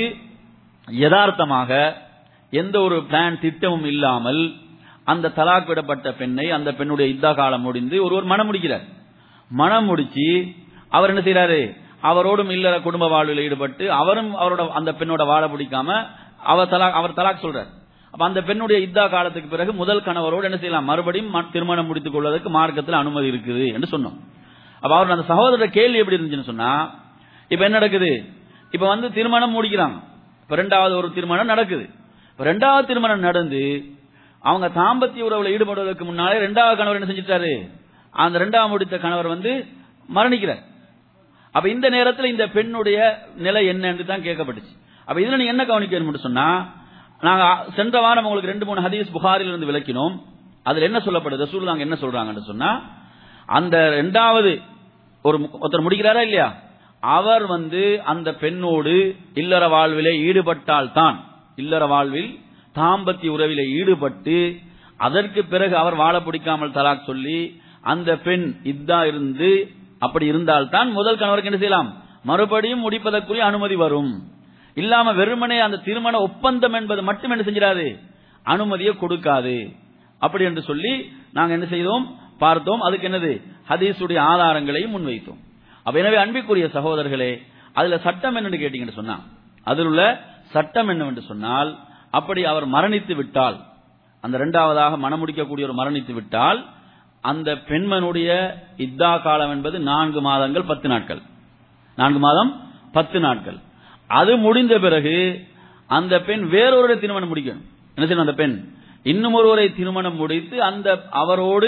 Speaker 2: யதார்த்தமாக எந்த ஒரு பிளான் திட்டமும் இல்லாமல் அந்த தலாக் விடப்பட்ட பெண்ணை அந்த பெண்ணுடைய இத்தா காலம் முடிந்து ஒருவர் மனம் முடிக்கிறார் மனம் முடிச்சு அவர் என்ன செய்யறாரு அவரோடும் இல்லற குடும்ப வாழ்வில் ஈடுபட்டு அவரும் அவரோட அந்த பெண்ணோட வாழ பிடிக்காம அவர் தலாக் அவர் தலாக் சொல்றார் அப்ப அந்த பெண்ணுடைய இத்தா காலத்துக்கு பிறகு முதல் கணவரோடு என்ன செய்யலாம் மறுபடியும் ம- திருமணம் முடித்துக் கொள்வதற்கு மார்க்கத்தில் அனுமதி இருக்குது என்று சொன்னோம் அப்ப அவர் அந்த சகோதரர் கேள்வி எப்படி இருந்துச்சுன்னு சொன்னா இப்ப என்ன நடக்குது இப்ப வந்து திருமணம் முடிக்கிறாங்க இப்ப ரெண்டாவது ஒரு திருமணம் நடக்குது இப்ப ரெண்டாவது திருமணம் நடந்து அவங்க தாம்பத்திய உறவுல ஈடுபடுவதற்கு முன்னாலே ரெண்டாவது கணவர் என்ன செஞ்சிட்டாரு அந்த ரெண்டாவது முடித்த கணவர் வந்து மரணிக்கிறார் அப்ப இந்த நேரத்துல இந்த பெண்ணுடைய நிலை என்ன என்று தான் கேட்கப்பட்டுச்சு அப்ப இதுல நீங்க என்ன கவனிக்க வேண்டும் சொன்னா நாங்க சென்ற வாரம் உங்களுக்கு ரெண்டு மூணு ஹதீஸ் புகாரில் இருந்து விளக்கினோம் அதுல என்ன சொல்லப்படுது ரசூலுல்லாஹ் என்ன சொல்றாங்கன்னு சொன்னா அந்த ரெண்டாவது ஒரு மு- ஒருத்தர் முடிக்கிறாரா இல்லையா அவர் வந்து அந்த பெண்ணோடு இல்லற வாழ்விலே ஈடுபட்டால் தான் இல்லற வாழ்வில் தாம்பத்திய உறவிலே ஈடுபட்டு அதற்கு பிறகு அவர் வாழ பிடிக்காமல் தலாக் சொல்லி அந்த பெண் இதா இருந்து அப்படி இருந்தால்தான் முதல் கணவருக்கு என்ன செய்யலாம் மறுபடியும் முடிப்பதற்குரிய அனுமதி வரும் இல்லாம வெறுமனே அந்த திருமண ஒப்பந்தம் என்பது மட்டும் என்ன செஞ்சிடாது அனுமதியை கொடுக்காது அப்படி என்று சொல்லி நாங்க என்ன செய்தோம் பார்த்தோம் அதுக்கு என்னது ஹதீஸுடைய ஆதாரங்களையும் முன்வைத்தோம் அப்ப எனவே அன்பிற்குரிய சகோதரர்களே அதுல சட்டம் என்னன்னு கேட்டீங்கன்னு சொன்னா அதில் உள்ள சட்டம் என்னவென்று சொன்னால் அப்படி அவர் மரணித்து விட்டால் அந்த இரண்டாவதாக மணமுடிக்கக்கூடிய ஒரு மரணித்து விட்டால் அந்த பெண்மனுடைய இத்தா காலம் என்பது நான்கு மாதங்கள் பத்து நாட்கள் நான்கு மாதம் பத்து நாட்கள் அது முடிந்த பிறகு அந்த பெண் வேறொரு திருமணம் முடிக்கணும் என்ன செய்யணும் அந்த பெண் இன்னும் ஒருவரை திருமணம் முடித்து அந்த அவரோடு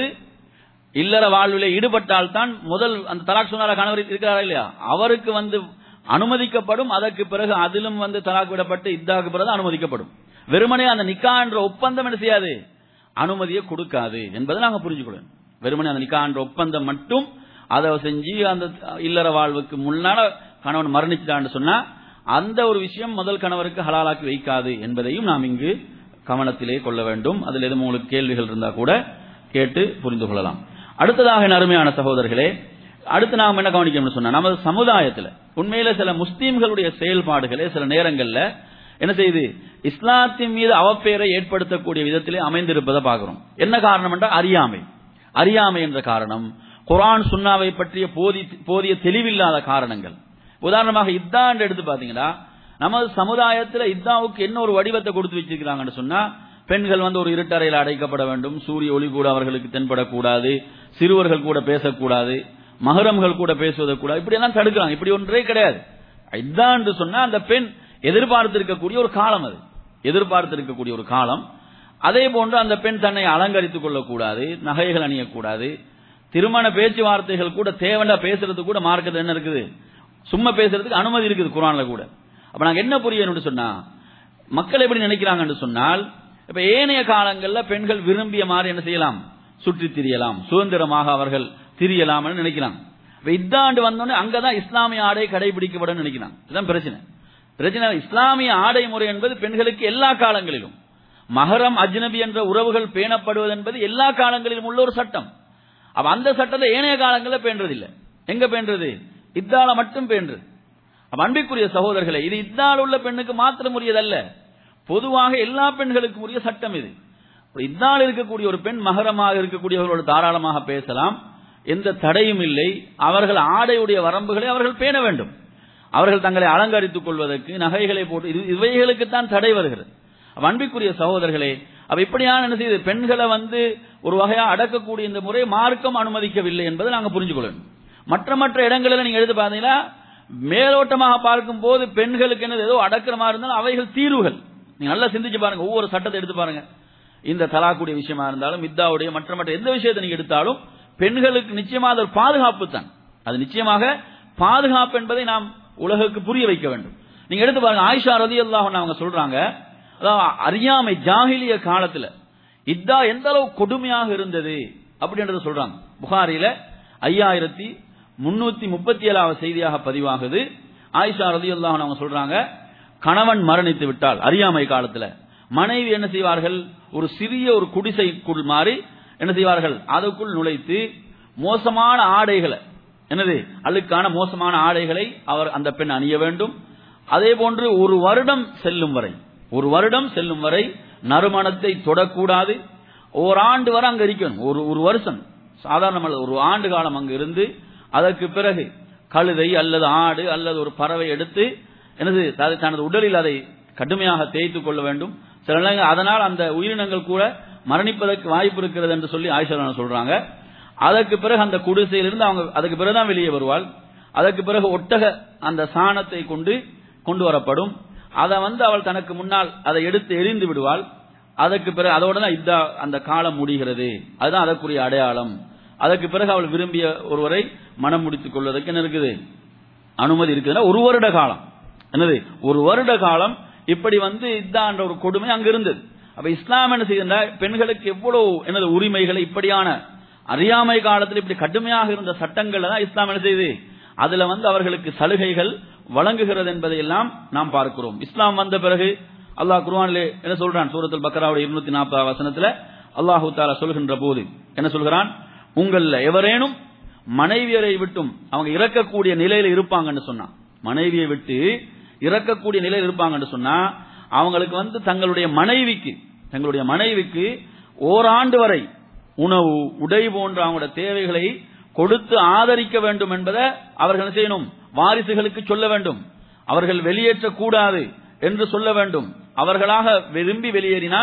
Speaker 2: இல்லற வாழ்விலே ஈடுபட்டால் தான் முதல் அந்த தலாக் சொன்னார கணவர் இருக்கிறாரா இல்லையா அவருக்கு வந்து அனுமதிக்கப்படும் அதற்கு பிறகு அதிலும் வந்து தலாக் விடப்பட்டு இத்தாக்கு பிறகு அனுமதிக்கப்படும் வெறுமனே அந்த நிக்கா என்ற ஒப்பந்தம் என்ன செய்யாது அனுமதியை கொடுக்காது என்பதை நாங்க புரிஞ்சுக்கணும் வெறுமனே அந்த நிக்கா என்ற ஒப்பந்தம் மட்டும் அதை செஞ்சு அந்த இல்லற வாழ்வுக்கு முன்னால கணவன் மரணிச்சிட்டான்னு சொன்னா அந்த ஒரு விஷயம் முதல் கணவருக்கு ஹலாலாக்கி வைக்காது என்பதையும் நாம் இங்கு கவனத்திலே கொள்ள வேண்டும் அதில் எதுவும் உங்களுக்கு கேள்விகள் இருந்தா கூட கேட்டு புரிந்து கொள்ளலாம் அடுத்ததாக என் அருமையான சகோதரர்களே அடுத்து நாம் என்ன கவனிக்கணும்னு சொன்னா நமது சமுதாயத்தில் உண்மையில சில முஸ்லீம்களுடைய செயல்பாடுகளே சில நேரங்கள்ல என்ன செய்யுது இஸ்லாத்தின் மீது அவப்பெயரை ஏற்படுத்தக்கூடிய விதத்திலே அமைந்திருப்பதை பார்க்கிறோம் என்ன காரணம் என்றால் அறியாமை அறியாமை என்ற காரணம் குரான் சுன்னாவை பற்றிய போதி போதிய தெளிவில்லாத காரணங்கள் உதாரணமாக இத்தா என்று எடுத்து பாத்தீங்கன்னா நமது சமுதாயத்தில் இத்தாவுக்கு என்ன ஒரு வடிவத்தை கொடுத்து வச்சிருக்கிறாங்கன்னு சொன்னா பெண்கள் வந்து ஒரு இருட்டறையில் அடைக்கப்பட வேண்டும் சூரிய ஒளி கூட அவர்களுக்கு தென்படக்கூடாது சிறுவர்கள் கூட பேசக்கூடாது மகரம்கள் கூட பேசுவதை கூட இப்படி எல்லாம் தடுக்கிறாங்க இப்படி ஒன்றே கிடையாது இதான் என்று சொன்னா அந்த பெண் எதிர்பார்த்திருக்கக்கூடிய ஒரு காலம் அது எதிர்பார்த்திருக்கக்கூடிய ஒரு காலம் அதே போன்று அந்த பெண் தன்னை அலங்கரித்துக் கொள்ளக்கூடாது நகைகள் அணியக்கூடாது திருமண பேச்சுவார்த்தைகள் கூட தேவைண்டா பேசுறது கூட மார்க்கத்தில் என்ன இருக்குது சும்மா பேசுறதுக்கு அனுமதி இருக்குது குரான்ல கூட அப்ப நாங்க என்ன புரியணும்னு சொன்னா மக்கள் எப்படி நினைக்கிறாங்கன்னு சொன்னால் இப்ப ஏனைய காலங்கள்ல பெண்கள் விரும்பிய மாதிரி என்ன செய்யலாம் சுற்றி திரியலாம் சுதந்திரமாக அவர்கள் திரியலாம் நினைக்கிறாங்க இப்ப இத்தாண்டு வந்தோடனே அங்கதான் இஸ்லாமிய ஆடை கடைபிடிக்கப்படும் நினைக்கிறாங்க இதுதான் பிரச்சனை பிரச்சனை இஸ்லாமிய ஆடை முறை என்பது பெண்களுக்கு எல்லா காலங்களிலும் மகரம் அஜ்னபி என்ற உறவுகள் பேணப்படுவது என்பது எல்லா காலங்களிலும் உள்ள ஒரு சட்டம் அப்ப அந்த சட்டத்தை ஏனைய காலங்களில் பேண்டதில்லை எங்க பேண்டது இத்தால மட்டும் பேண்டது அப்ப அன்பிற்குரிய சகோதரர்களை இது இத்தால் உள்ள பெண்ணுக்கு மாத்திரம் உரியதல்ல பொதுவாக எல்லா பெண்களுக்கும் உரிய சட்டம் இது இத்தால் இருக்கக்கூடிய ஒரு பெண் மகரமாக இருக்கக்கூடியவர்களோடு தாராளமாக பேசலாம் எந்த தடையும் இல்லை அவர்கள் ஆடையுடைய வரம்புகளை அவர்கள் பேண வேண்டும் அவர்கள் தங்களை அலங்கரித்துக் கொள்வதற்கு நகைகளை போட்டு இது இவைகளுக்குத்தான் தடை வருகிறது அன்பிற்குரிய சகோதரர்களே அவ இப்படியான என்ன செய்யுது பெண்களை வந்து ஒரு வகையா அடக்கக்கூடிய இந்த முறை மார்க்கம் அனுமதிக்கவில்லை என்பதை நாங்க புரிஞ்சுக்கொள்ளணும் மற்ற மற்ற இடங்களில் நீங்க எடுத்து பார்த்தீங்கன்னா மேலோட்டமாக பார்க்கும் போது பெண்களுக்கு என்னது ஏதோ அடக்கிற மாதிரி இருந்தாலும் அவைகள் தீர்வுகள் நீங்க நல்லா சிந்திச்சு பாருங்க ஒவ்வொரு சட்டத்தை எடுத்து பாருங்க இந்த தலாக்குடைய விஷயமா இருந்தாலும் மித்தாவுடைய மற்ற மற்ற எந்த விஷயத்தை நீங்க எடுத்தாலும் பெண்களுக்கு நிச்சயமாக அது ஒரு பாதுகாப்பு தான் அது நிச்சயமாக பாதுகாப்பு என்பதை நாம் உலகுக்கு புரிய வைக்க வேண்டும் நீங்க எடுத்து பாருங்க ஆயிஷா ரதி அல்லாஹ் அவங்க சொல்றாங்க அதாவது அறியாமை ஜாகிலிய காலத்துல இதா எந்த அளவு கொடுமையாக இருந்தது அப்படின்றத சொல்றாங்க புகாரில ஐயாயிரத்தி முன்னூத்தி முப்பத்தி ஏழாவது செய்தியாக பதிவாகுது ஆயிஷா ரதி அல்லாஹ் அவங்க சொல்றாங்க கணவன் மரணித்து விட்டால் அறியாமை காலத்துல மனைவி என்ன செய்வார்கள் ஒரு சிறிய ஒரு குடிசைக்குள் மாறி என்ன செய்வார்கள் அதுக்குள் நுழைத்து மோசமான ஆடைகளை என்னது அழுக்கான மோசமான ஆடைகளை அவர் அந்த பெண் அணிய வேண்டும் அதே போன்று ஒரு வருடம் செல்லும் வரை ஒரு வருடம் செல்லும் வரை நறுமணத்தை தொடக்கூடாது ஓராண்டு வரை அங்க இருக்கணும் ஒரு ஒரு வருஷம் சாதாரண ஒரு ஆண்டு காலம் அங்கு இருந்து அதற்கு பிறகு கழுதை அல்லது ஆடு அல்லது ஒரு பறவை எடுத்து எனது தனது உடலில் அதை கடுமையாக தேய்த்துக் கொள்ள வேண்டும் சில நேரங்கள் அதனால் அந்த உயிரினங்கள் கூட மரணிப்பதற்கு வாய்ப்பு இருக்கிறது என்று சொல்லி ஆயிஷா சொல்றாங்க அதற்கு பிறகு அந்த குடிசையிலிருந்து அவங்க அதுக்கு பிறகுதான் வெளியே வருவாள் அதற்கு பிறகு ஒட்டக அந்த சாணத்தை கொண்டு கொண்டு வரப்படும் அதை வந்து அவள் தனக்கு முன்னால் அதை எடுத்து எரிந்து விடுவாள் அதற்கு பிறகு அதோட தான் இந்த அந்த காலம் முடிகிறது அதுதான் அதற்குரிய அடையாளம் அதற்கு பிறகு அவள் விரும்பிய ஒருவரை மனம் முடித்துக் கொள்வதற்கு என்ன இருக்குது அனுமதி இருக்குதுன்னா ஒரு வருட காலம் என்னது ஒரு வருட காலம் இப்படி வந்து இதான்ற ஒரு கொடுமை அங்க இருந்தது அப்ப இஸ்லாம் என்ன செய்யுதுன்னா பெண்களுக்கு எவ்வளவு எனது உரிமைகளை இப்படியான அறியாமை காலத்தில் இப்படி கடுமையாக இருந்த சட்டங்கள்ல தான் இஸ்லாம் என்ன செய்யுது அதுல வந்து அவர்களுக்கு சலுகைகள் வழங்குகிறது என்பதை எல்லாம் நாம் பார்க்கிறோம் இஸ்லாம் வந்த பிறகு அல்லாஹ் குர்ஆனிலே என்ன சொல்றான் சூரத்துல் பக்கராவுடைய இருநூத்தி நாற்பது வசனத்துல அல்லாஹு தாலா சொல்கின்ற போது என்ன சொல்கிறான் உங்கள எவரேனும் மனைவியரை விட்டும் அவங்க இறக்கக்கூடிய நிலையில இருப்பாங்கன்னு சொன்னா மனைவியை விட்டு இறக்கக்கூடிய நிலையில் இருப்பாங்கன்னு சொன்னா அவங்களுக்கு வந்து தங்களுடைய மனைவிக்கு தங்களுடைய மனைவிக்கு ஓராண்டு வரை உணவு உடை போன்ற அவங்களோட தேவைகளை கொடுத்து ஆதரிக்க வேண்டும் என்பதை அவர்கள் செய்யணும் வாரிசுகளுக்கு சொல்ல வேண்டும் அவர்கள் வெளியேற்றக்கூடாது என்று சொல்ல வேண்டும் அவர்களாக விரும்பி வெளியேறினால்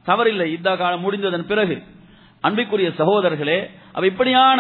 Speaker 3: தவறில்லை இத்தா காலம் முடிந்ததன் பிறகு அன்பிற்குரிய சகோதரர்களே அவ இப்படியான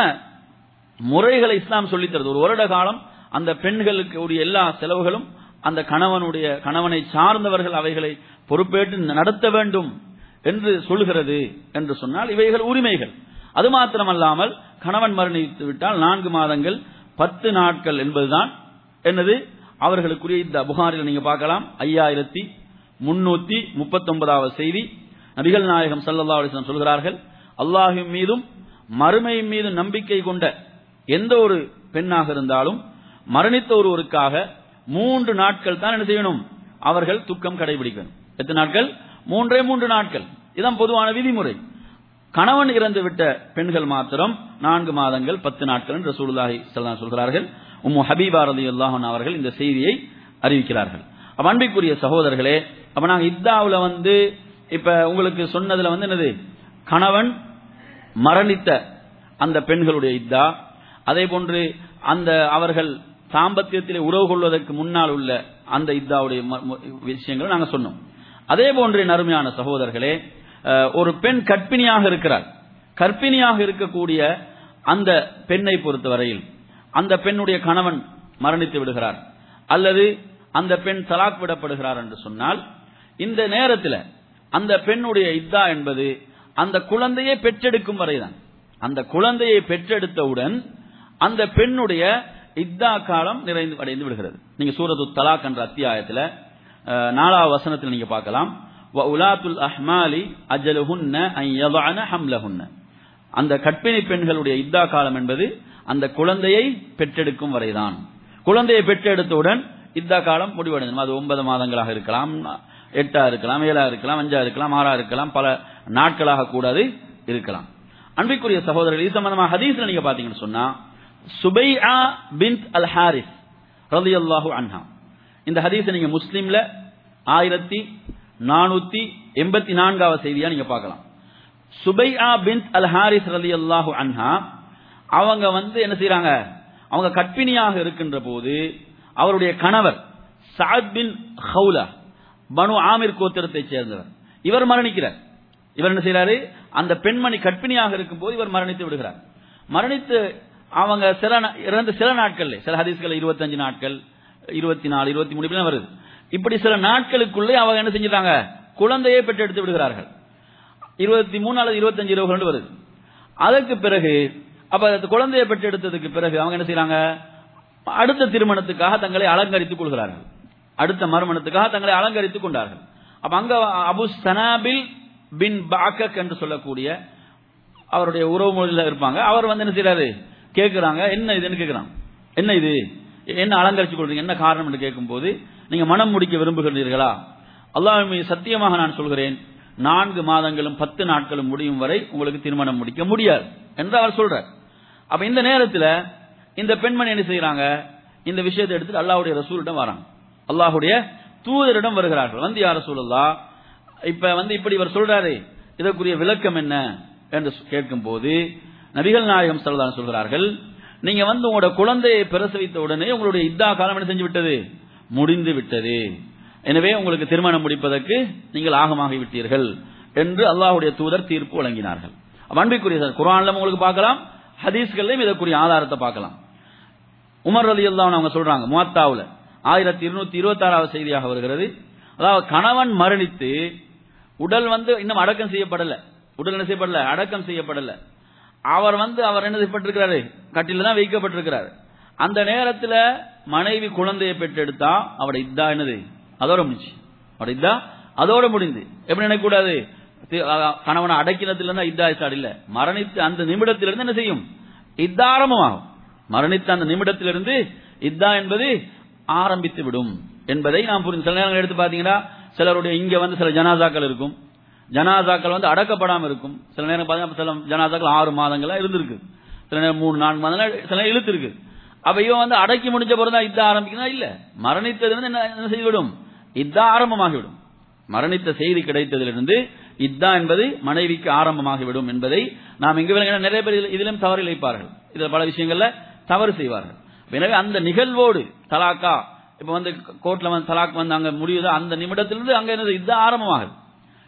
Speaker 3: முறைகளை இஸ்லாம் சொல்லித் தருது ஒரு வருட காலம் அந்த பெண்களுக்கு உரிய எல்லா செலவுகளும் அந்த கணவனுடைய கணவனை சார்ந்தவர்கள் அவைகளை பொறுப்பேற்று நடத்த வேண்டும் என்று சொல்கிறது என்று சொன்னால் இவைகள் உரிமைகள் அது மாத்திரமல்லாமல் கணவன் மரணித்து விட்டால் நான்கு மாதங்கள் பத்து நாட்கள் என்பதுதான் என்னது அவர்களுக்குரிய இந்த புகாரில் நீங்க பார்க்கலாம் ஐயாயிரத்தி முன்னூத்தி முப்பத்தி ஒன்பதாவது செய்தி நபிகள் நாயகம் சல்லல்லா அலிஸ்லாம் சொல்கிறார்கள் அல்லாஹின் மீதும் மறுமை மீது நம்பிக்கை கொண்ட எந்த ஒரு பெண்ணாக இருந்தாலும் மரணித்த ஒருவருக்காக மூன்று நாட்கள் தான் என்ன செய்யணும் அவர்கள் துக்கம் கடைபிடிக்கணும் எத்தனை நாட்கள் மூன்றே மூன்று நாட்கள் இதான் பொதுவான விதிமுறை கணவன் இறந்து விட்ட பெண்கள் மாத்திரம் நான்கு மாதங்கள் பத்து நாட்கள் என்று ரசூலுல்லாஹி ஸல்லல்லாஹு சொல்கிறார்கள் உம்மு ஹபீபா ரலியல்லாஹு அன்ஹா அவர்கள் இந்த செய்தியை அறிவிக்கிறார்கள் அப்ப அன்பிற்குரிய சகோதரர்களே அப்ப நாங்க இத்தாவுல வந்து இப்ப உங்களுக்கு சொன்னதுல வந்து என்னது கணவன் மரணித்த அந்த பெண்களுடைய இத்தா அதே போன்று அந்த அவர்கள் தாம்பத்தியத்திலே உறவு கொள்வதற்கு முன்னால் உள்ள அந்த இத்தாவுடைய ம- ம- விஷயங்களை நாங்க சொன்னோம் அதே போன்று நறுமையான சகோதரர்களே அஹ், ஒரு பெண் கற்பிணியாக இருக்கிறார் கற்பிணியாக இருக்கக்கூடிய அந்த பெண்ணை பொறுத்தவரையில் அந்த பெண்ணுடைய கணவன் மரணித்து விடுகிறார் அல்லது அந்த பெண் தலாக் விடப்படுகிறார் என்று சொன்னால் இந்த நேரத்தில் அந்த பெண்ணுடைய இத்தா என்பது அந்த குழந்தையை பெற்றெடுக்கும் வரைதான் அந்த குழந்தையை பெற்றெடுத்தவுடன் அந்த பெண்ணுடைய இத்தா காலம் நிறைந்து அடைந்து விடுகிறது நீங்க சூரத்து தலாக் என்ற அத்தியாயத்துல அஹ், நாலாவது வசனத்தில் நீங்க பார்க்கலாம் வ உலாத்துல் அஹ்மாலி அஜலுஹுன்ன அன் யதஅன ஹம்லஹுன்ன அந்த கற்பிணி பெண்களுடைய இத்தா காலம் என்பது அந்த குழந்தையை பெற்றெடுக்கும் வரைதான் குழந்தையை பெற்றெடுத்தவுடன் இத்தா காலம் முடிவடையும் அது ஒன்பது மாதங்களாக இருக்கலாம் எட்டா இருக்கலாம் ஏழா இருக்கலாம் அஞ்சா இருக்கலாம் ஆறா இருக்கலாம் பல நாட்களாக கூடாது இருக்கலாம் அன்பிற்குரிய சகோதரர்கள் இது சம்பந்தமா ஹதீஸ்ல நீங்க பாத்தீங்கன்னு சொன்னா சுபைஆ பின்த் அல் ஹாரிஸ் ரலியல்லாஹு அன்ஹா இந்த ஹதீஸை நீங்க முஸ்லிம்ல ஆயிரத்தி நானூத்தி எண்பத்தி நான்காவது செய்தியா நீங்க பார்க்கலாம் சுபைஆ பின்த் அல் ஹாரிஸ் ரலியல்லாஹு அன்ஹா அவங்க வந்து என்ன செய்றாங்க அவங்க கற்பிணியாக இருக்கின்ற போது அவருடைய கணவர் சஅத் பின் ஹவுலா பனு ஆமிர் கோத்திரத்தைச் சேர்ந்தவர் இவர் மரணிக்கிறார் இவர் என்ன செய்றாரு அந்த பெண்மணி கற்பிணியாக இருக்கும் போது இவர் மரணித்து விடுகிறார் மரணித்து அவங்க சில நா- இறந்த சில நாட்கள்ல சில ஹதீஸ்கள் இருபத்தஞ்சு நாட்கள் இருபத்தி நாலு இருபத்தி மூணு இப்படி வருது இப்படி சில நாட்களுக்குள்ளே அவங்க என்ன செஞ்சிட்டாங்க குழந்தையை பெற்றெடுத்து விடுகிறார்கள் இருபத்தி மூணு அல்லது இருபத்தஞ்சு இருபது ரெண்டு வருது அதற்கு பிறகு அப்ப அந்த குழந்தையை பெற்றெடுத்ததுக்கு பிறகு அவங்க என்ன செய்றாங்க அடுத்த திருமணத்துக்காக தங்களை அலங்கரித்துக் கொள்கிறார்கள் அடுத்த மறுமணத்துக்காக தங்களை அலங்கரித்துக் கொண்டார்கள் அப்ப அங்க அபு சனாபில் பின் பாக்கக் என்று சொல்லக்கூடிய அவருடைய உறவு மொழியில இருப்பாங்க அவர் வந்து என்ன செய்றாரு கேட்கிறாங்க என்ன இதுன்னு கேட்கிறாங்க என்ன இது என்ன அலங்கரிச்சு கொள்றீங்க என்ன காரணம் என்று கேட்கும்போது நீங்க மனம் முடிக்க விரும்புகிறீர்களா அல்லாஹ் மீது சத்தியமாக நான் சொல்கிறேன் நான்கு மாதங்களும் பத்து நாட்களும் முடியும் வரை உங்களுக்கு திருமணம் முடிக்க முடியாது என்று அவர் சொல்றார் அப்ப இந்த நேரத்தில் இந்த பெண்மணி என்ன செய்யறாங்க இந்த விஷயத்தை எடுத்துட்டு அல்லாஹ்வுடைய ரசூலிடம் வராங்க அல்லாஹ்வுடைய தூதரிடம் வருகிறார்கள் வந்து யார் ரசூலுல்லா இப்ப வந்து இப்படி இவர் சொல்றாரு இதற்குரிய விளக்கம் என்ன என்று கேட்கும் போது நபிகள் நாயகம் சொல்லலாம் சொல்கிறார்கள் நீங்க வந்து உங்களோட குழந்தையை பிரசவித்த உடனே உங்களுடைய இத்தா காலம் என்ன செஞ்சு விட்டது முடிந்து விட்டது எனவே உங்களுக்கு திருமணம் முடிப்பதற்கு நீங்கள் ஆகமாகி விட்டீர்கள் என்று அல்லாஹ்வுடைய தூதர் தீர்ப்பு வழங்கினார்கள் அப்ப அன்பிற்குரிய சார் குரான்ல உங்களுக்கு பார்க்கலாம் ஹதீஸ்கள்லயும் இதற்குரிய ஆதாரத்தை பார்க்கலாம் உமர் ரலி அவங்க சொல்றாங்க முவாத்தாவுல ஆயிரத்தி இருநூத்தி இருபத்தி ஆறாவது செய்தியாக வருகிறது அதாவது கணவன் மரணித்து உடல் வந்து இன்னும் அடக்கம் செய்யப்படல உடல் என்ன செய்யப்படல அடக்கம் செய்யப்படல அவர் வந்து அவர் என்ன செய்யப்பட்டிருக்கிறாரு கட்டில தான் வைக்கப்பட்டிருக்கிறார் அந்த நேரத்துல மனைவி குழந்தையை பெற்றெடுத்தா அவட இதா என்னது அதோட முடிஞ்சு அவட இதா அதோட முடிந்து எப்படி நினைக்கக்கூடாது தி- அ- கணவனை அடக்கினத்துல இருந்தா இதா ஸ்டார்ட் இல்ல மரணித்து அந்த நிமிடத்திலிருந்து என்ன செய்யும் இதா ஆரம்பமாகும் மரணித்த அந்த நிமிடத்திலிருந்து இதா என்பது ஆரம்பித்து விடும் என்பதை நாம் புரிந்து சில நேரங்கள் எடுத்து பாத்தீங்கன்னா சிலருடைய இங்க வந்து சில ஜனாசாக்கள் இருக்கும் ஜனாசாக்கள் வந்து அடக்கப்படாம இருக்கும் சில நேரம் பாத்தீங்கன்னா சில ஜனாசாக்கள் ஆறு மாதங்களா இருந்திருக்கு சில நேரம் மூணு நான்கு மாதங்களா சில நேரம் இழுத்து இருக்கு அப்ப இவன் வந்து அடக்கி முடிஞ்ச பிறகு தான் இதா ஆரம்பிக்குதா இல்ல மரணித்ததிலிருந்து என்ன என்ன செய்துவிடும் இதா ஆரம்பமாகிவிடும் மரணித்த செய்தி கிடைத்ததிலிருந்து இதா என்பது மனைவிக்கு ஆரம்பமாகிவிடும் என்பதை நாம் இங்கு விளங்கின நிறைய பேர் இதில் இதிலும் தவறு இழைப்பார்கள் இதில் பல விஷயங்கள்ல தவறு செய்வார்கள் எனவே அந்த நிகழ்வோடு தலாக்கா இப்ப வந்து கோர்ட்ல வந்து தலாக் வந்து அங்க முடியுதோ அந்த நிமிடத்திலிருந்து அங்க என்னது இதுதான் ஆரம்பமாகுது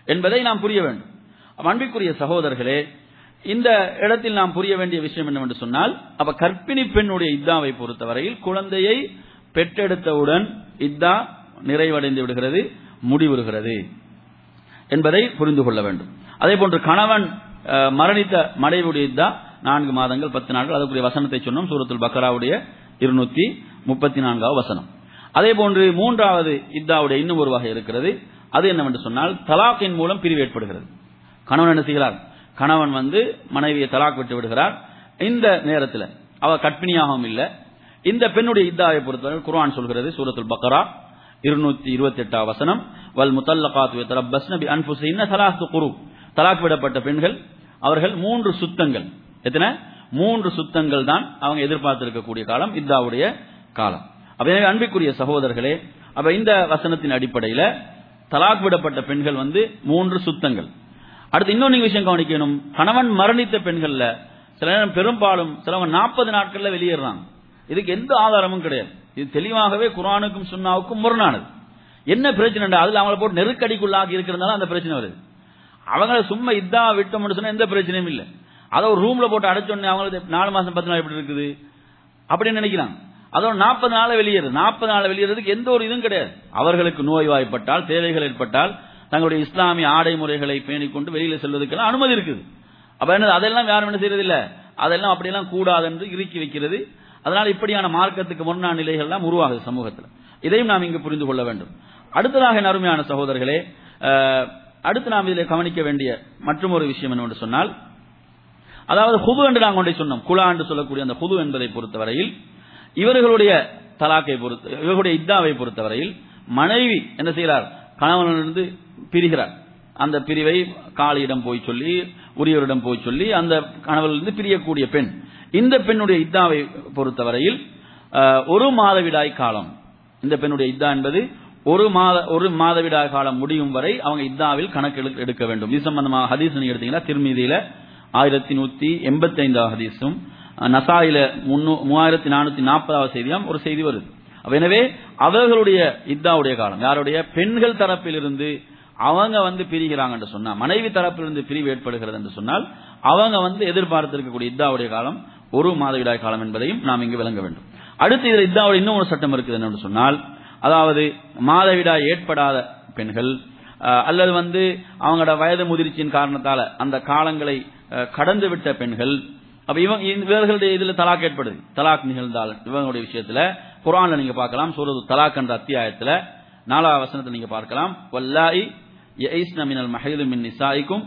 Speaker 3: என்பதை நாம் புரிய வேண்டும் அப்ப அன்பிற்குரிய சகோதரர்களே இந்த இடத்தில் நாம் புரிய வேண்டிய விஷயம் என்னவென்று சொன்னால் அப்ப கர்ப்பிணி பெண்ணுடைய இத்தாவை பொறுத்தவரையில் குழந்தையை பெற்றெடுத்தவுடன் இத்தா நிறைவடைந்து விடுகிறது முடிவுறுகிறது என்பதை புரிந்து கொள்ள வேண்டும் அதே போன்று கணவன் அஹ், மரணித்த மனைவியுடைய இத்தா நான்கு மாதங்கள் பத்து நாட்கள் அதுக்குரிய வசனத்தை சொன்னோம் சூரத்துல் பக்கராவுடைய இருநூத்தி முப்பத்தி நான்காவது வசனம் அதே போன்று மூன்றாவது இத்தாவுடைய இன்னும் ஒரு வகை இருக்கிறது அது என்னவென்று சொன்னால் தலாக்கின் மூலம் பிரிவு ஏற்படுகிறது கணவன் என்ன செய்கிறார் கணவன் வந்து மனைவியை தலாக் விட்டு விடுகிறார் இந்த நேரத்தில் அவ கற்பிணியாகவும் இல்லை இந்த பெண்ணுடைய இத்தாவை பொறுத்தவரை குர்ஆன் சொல்கிறது சூரத்துல் பக்கரா இருநூத்தி இருபத்தி எட்டாம் வசனம் வல் முத்தல்லகாத்து யதரப்பஸ்ன பி அன்ஃபுஸிஹின்ன ஸலாத்து குரு தலாக் விடப்பட்ட பெண்கள் அவர்கள் மூன்று சுத்தங்கள் எத்தனை மூன்று சுத்தங்கள் தான் அவங்க எதிர்பார்த்திருக்கக்கூடிய காலம் இத்தாவுடைய காலம் அப்ப எனவே அன்பிற்குரிய சகோதரர்களே அப்ப இந்த வசனத்தின் அடிப்படையில தலாக் விடப்பட்ட பெண்கள் வந்து மூன்று சுத்தங்கள் அடுத்து இன்னொரு விஷயம் கவனிக்கணும் கணவன் மரணித்த பெண்கள்ல சில நேரம் பெரும்பாலும் சிலவங்க நாற்பது நாட்கள்ல வெளியேறாங்க இதுக்கு எந்த ஆதாரமும் கிடையாது இது தெளிவாகவே குரானுக்கும் சுன்னாவுக்கும் முரணானது என்ன பிரச்சனை அதுல அவங்கள போட்டு நெருக்கடிக்குள்ளாகி இருக்கிறதுனால அந்த பிரச்சனை வருது அவங்கள சும்மா இதா விட்டோம்னு சொன்னா எந்த பிரச்சனையும் இல்லை அதை ஒரு ரூம்ல போட்டு அடைச்சோடனே அவங்களுக்கு நாலு மாசம் பத்து நாள் எப்படி இருக்குது அப்படின்னு நினைக்கிறாங்க அதோட நாற்பது நாள வெளியேறது நாற்பது நாள் வெளியேறதுக்கு எந்த ஒரு இதுவும் கிடையாது அவர்களுக்கு நோய்வாய்ப்பட்டால் தேவைகள் ஏற்பட்டால் தங்களுடைய இஸ்லாமிய ஆடை முறைகளை பேணிக் கொண்டு வெளியில செல்வதற்கெல்லாம் அனுமதி இருக்குது அப்ப என்ன அதெல்லாம் யாரும் என்ன செய்யறது இல்ல அதெல்லாம் அப்படியெல்லாம் கூடாது என்று இறுக்கி வைக்கிறது அதனால இப்படியான மார்க்கத்துக்கு முன்னாள் நிலைகள் எல்லாம் உருவாகுது சமூகத்தில் இதையும் நாம் இங்கு புரிந்து கொள்ள வேண்டும் அடுத்ததாக என் அருமையான சகோதரர்களே அஹ், அடுத்து நாம் இதில் கவனிக்க வேண்டிய மற்றும் ஒரு விஷயம் என்னவென்று சொன்னால் அதாவது ஹுது என்று நாங்கள் ஒன்றை சொன்னோம் குலா என்று சொல்லக்கூடிய அந்த ஹுது என்பதை பொறுத்தவரையில் இவர்களுடைய தலாக்கை பொறுத்த இவர்களுடைய இத்தாவை பொறுத்தவரையில் மனைவி என்ன செய்கிறார் கணவனிலிருந்து பிரிகிறார் அந்த பிரிவை காளியிடம் போய் சொல்லி உரியவரிடம் போய் சொல்லி அந்த கணவனிலிருந்து பிரியக்கூடிய பெண் இந்த பெண்ணுடைய இத்தாவை பொறுத்தவரையில் அஹ், ஒரு மாதவிடாய் காலம் இந்த பெண்ணுடைய இத்தா என்பது ஒரு மாத ஒரு மாதவிடாய் காலம் முடியும் வரை அவங்க இத்தாவில் கணக்கு எடுக்க- எடுக்க வேண்டும் இது சம்பந்தமாக ஹதீஸ் நீங்க எடுத்தீங்கன்னா திருமீதியில ஆயிரத்தி நூத்தி எண்பத்தி ஐந்தாவது ஹதீஸும் அஹ், நசாயில முன்னூ- மூவாயிரத்தி நானூத்தி நாற்பதாவது செய்தியாம் ஒரு செய்தி வருது அப்ப எனவே அவர்களுடைய இத்தாவுடைய காலம் யாருடைய பெண்கள் தரப்பிலிருந்து அவங்க வந்து பிரிகிறாங்க சொன்னா மனைவி தரப்பிலிருந்து பிரிவு ஏற்படுகிறது என்று சொன்னால் அவங்க வந்து எதிர்பார்த்திருக்கக்கூடிய இத்தாவுடைய காலம் ஒரு மாதவிடாய் காலம் என்பதையும் நாம் இங்கு விளங்க வேண்டும் அடுத்து இதில் இத்தாவுடைய இன்னும் ஒரு சட்டம் இருக்குது என்னன்னு சொன்னால் அதாவது மாதவிடாய் ஏற்படாத பெண்கள் அஹ், அல்லது வந்து அவங்களோட வயது முதிர்ச்சியின் காரணத்தால அந்த காலங்களை அஹ், கடந்து விட்ட பெண்கள் அப்ப இவங்க இவர்களுடைய இதுல தலாக் ஏற்படுது தலாக் நிகழ்ந்தால் இவங்களுடைய விஷயத்துல குரான்ல நீங்க பார்க்கலாம் சூரது தலாக் என்ற அத்தியாயத்துல நாலாவது வசனத்தில் நீங்க பார்க்கலாம் வல்லாய் யைஸ்ன மினல் மஹீது மின் நிசாயிக்கும்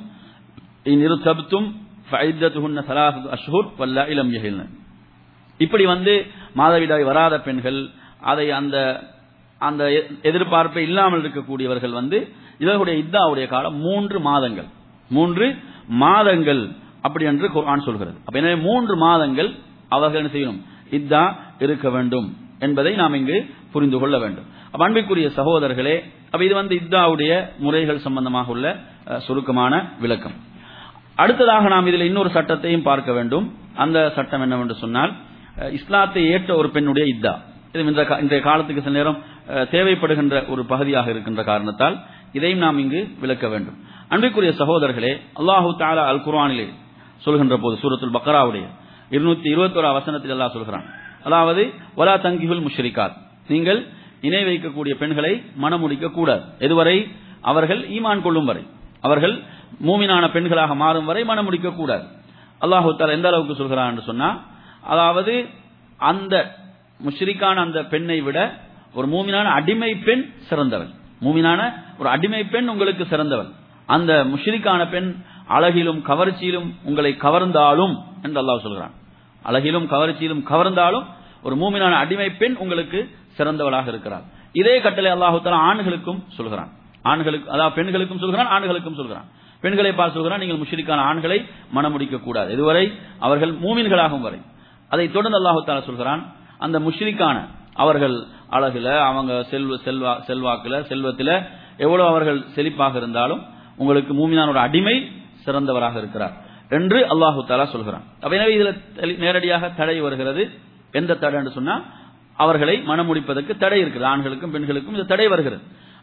Speaker 3: இன் இருத்தப்தும் ஃபைத்தத்துஹுன்ன ஸலாஸத்து அஷ்ஹுர் வல்லாய் லம் யஹில்ன இப்படி வந்து மாதவிடாய் வராத பெண்கள் அதை அந்த அந்த எ- எதிர்பார்ப்பே இல்லாமல் இருக்கக்கூடியவர்கள் வந்து இவர்களுடைய இத்தாவுடைய காலம் மூன்று மாதங்கள் மூன்று மாதங்கள் அப்படி என்று குர்ஆன் சொல்கிறது அப்ப எனவே மூன்று மாதங்கள் அவர்கள் என்ன செய்யணும் இத்தா இருக்க வேண்டும் என்பதை நாம் இங்கு புரிந்து கொள்ள வேண்டும் அப்ப அன்பிற்குரிய சகோதரர்களே அப்ப இது வந்து இத்தாவுடைய முறைகள் சம்பந்தமாக உள்ள அஹ், சுருக்கமான விளக்கம் அடுத்ததாக நாம் இதில் இன்னொரு சட்டத்தையும் பார்க்க வேண்டும் அந்த சட்டம் என்னவென்று சொன்னால் அஹ், இஸ்லாத்தை ஏற்ற ஒரு பெண்ணுடைய இத்தா இது இந்த கா- இன்றைய காலத்துக்கு சில நேரம் அஹ், தேவைப்படுகின்ற ஒரு பகுதியாக இருக்கின்ற காரணத்தால் இதையும் நாம் இங்கு விளக்க வேண்டும் அன்பிற்குரிய சகோதரர்களே அல்லாஹு தாலா அல் குர்ஆனிலே சொல்கின்ற போது சூரத்துல் பக்கராவுடைய இருநூத்தி இருபத்தோரா வசனத்தில் அல்லாஹ் சொல்கிறான் அதாவது வலா தங்கிகுல் முஷ்ரிகாத் நீங்கள் இணை வைக்கக்கூடிய பெண்களை மணமுடிக்க கூடாது எதுவரை அவர்கள் ஈமான் கொள்ளும் வரை அவர்கள் மூமினான பெண்களாக மாறும் வரை மணமுடிக்க கூடாது அல்லாஹு தாலா எந்த அளவுக்கு சொல்கிறான் என்று சொன்னா அதாவது அந்த முஷ்ரிக்கான அந்த பெண்ணை விட ஒரு மூமினான அடிமை பெண் சிறந்தவள் மூமினான ஒரு அடிமை பெண் உங்களுக்கு சிறந்தவள் அந்த முஷ்ரிக்கான பெண் அழகிலும் கவர்ச்சியிலும் உங்களை கவர்ந்தாலும் என்று அல்லாஹ் சொல்கிறான் அழகிலும் கவர்ச்சியிலும் கவர்ந்தாலும் ஒரு மூமினான அடிமை பெண் உங்களுக்கு சிறந்தவளாக இருக்கிறார் இதே கட்டளை அல்லாஹு தஆலா ஆண்களுக்கும் சொல்கிறான் ஆண்களுக்கு அதாவது பெண்களுக்கும் சொல்கிறான் ஆண்களுக்கும் சொல்கிறான் பெண்களை பார்த்து சொல்கிறான் நீங்கள் முஷ்ரிக்கான ஆண்களை மணமுடிக்க கூடாது இதுவரை அவர்கள் மூமின்களாகும் வரை அதை தொடர்ந்து அல்லாஹு தாலா சொல்கிறான் அந்த முஷ்ரிக்கான அவர்கள் அழகுல அவங்க செல்வ செல்வா செல்வாக்குல செல்வத்தில எவ்வளவு அவர்கள் செழிப்பாக இருந்தாலும் உங்களுக்கு மூமினானோட அடிமை சிறந்தவராக இருக்கிறார் என்று அல்லாஹு தாலா சொல்கிறான் அப்ப எனவே இதுல தெளி- நேரடியாக தடை வருகிறது எந்த தடை என்று சொன்னா அவர்களை மணமுடிப்பதற்கு தடை இருக்குது ஆண்களுக்கும் பெண்களுக்கும் இந்த தடை வருகிறது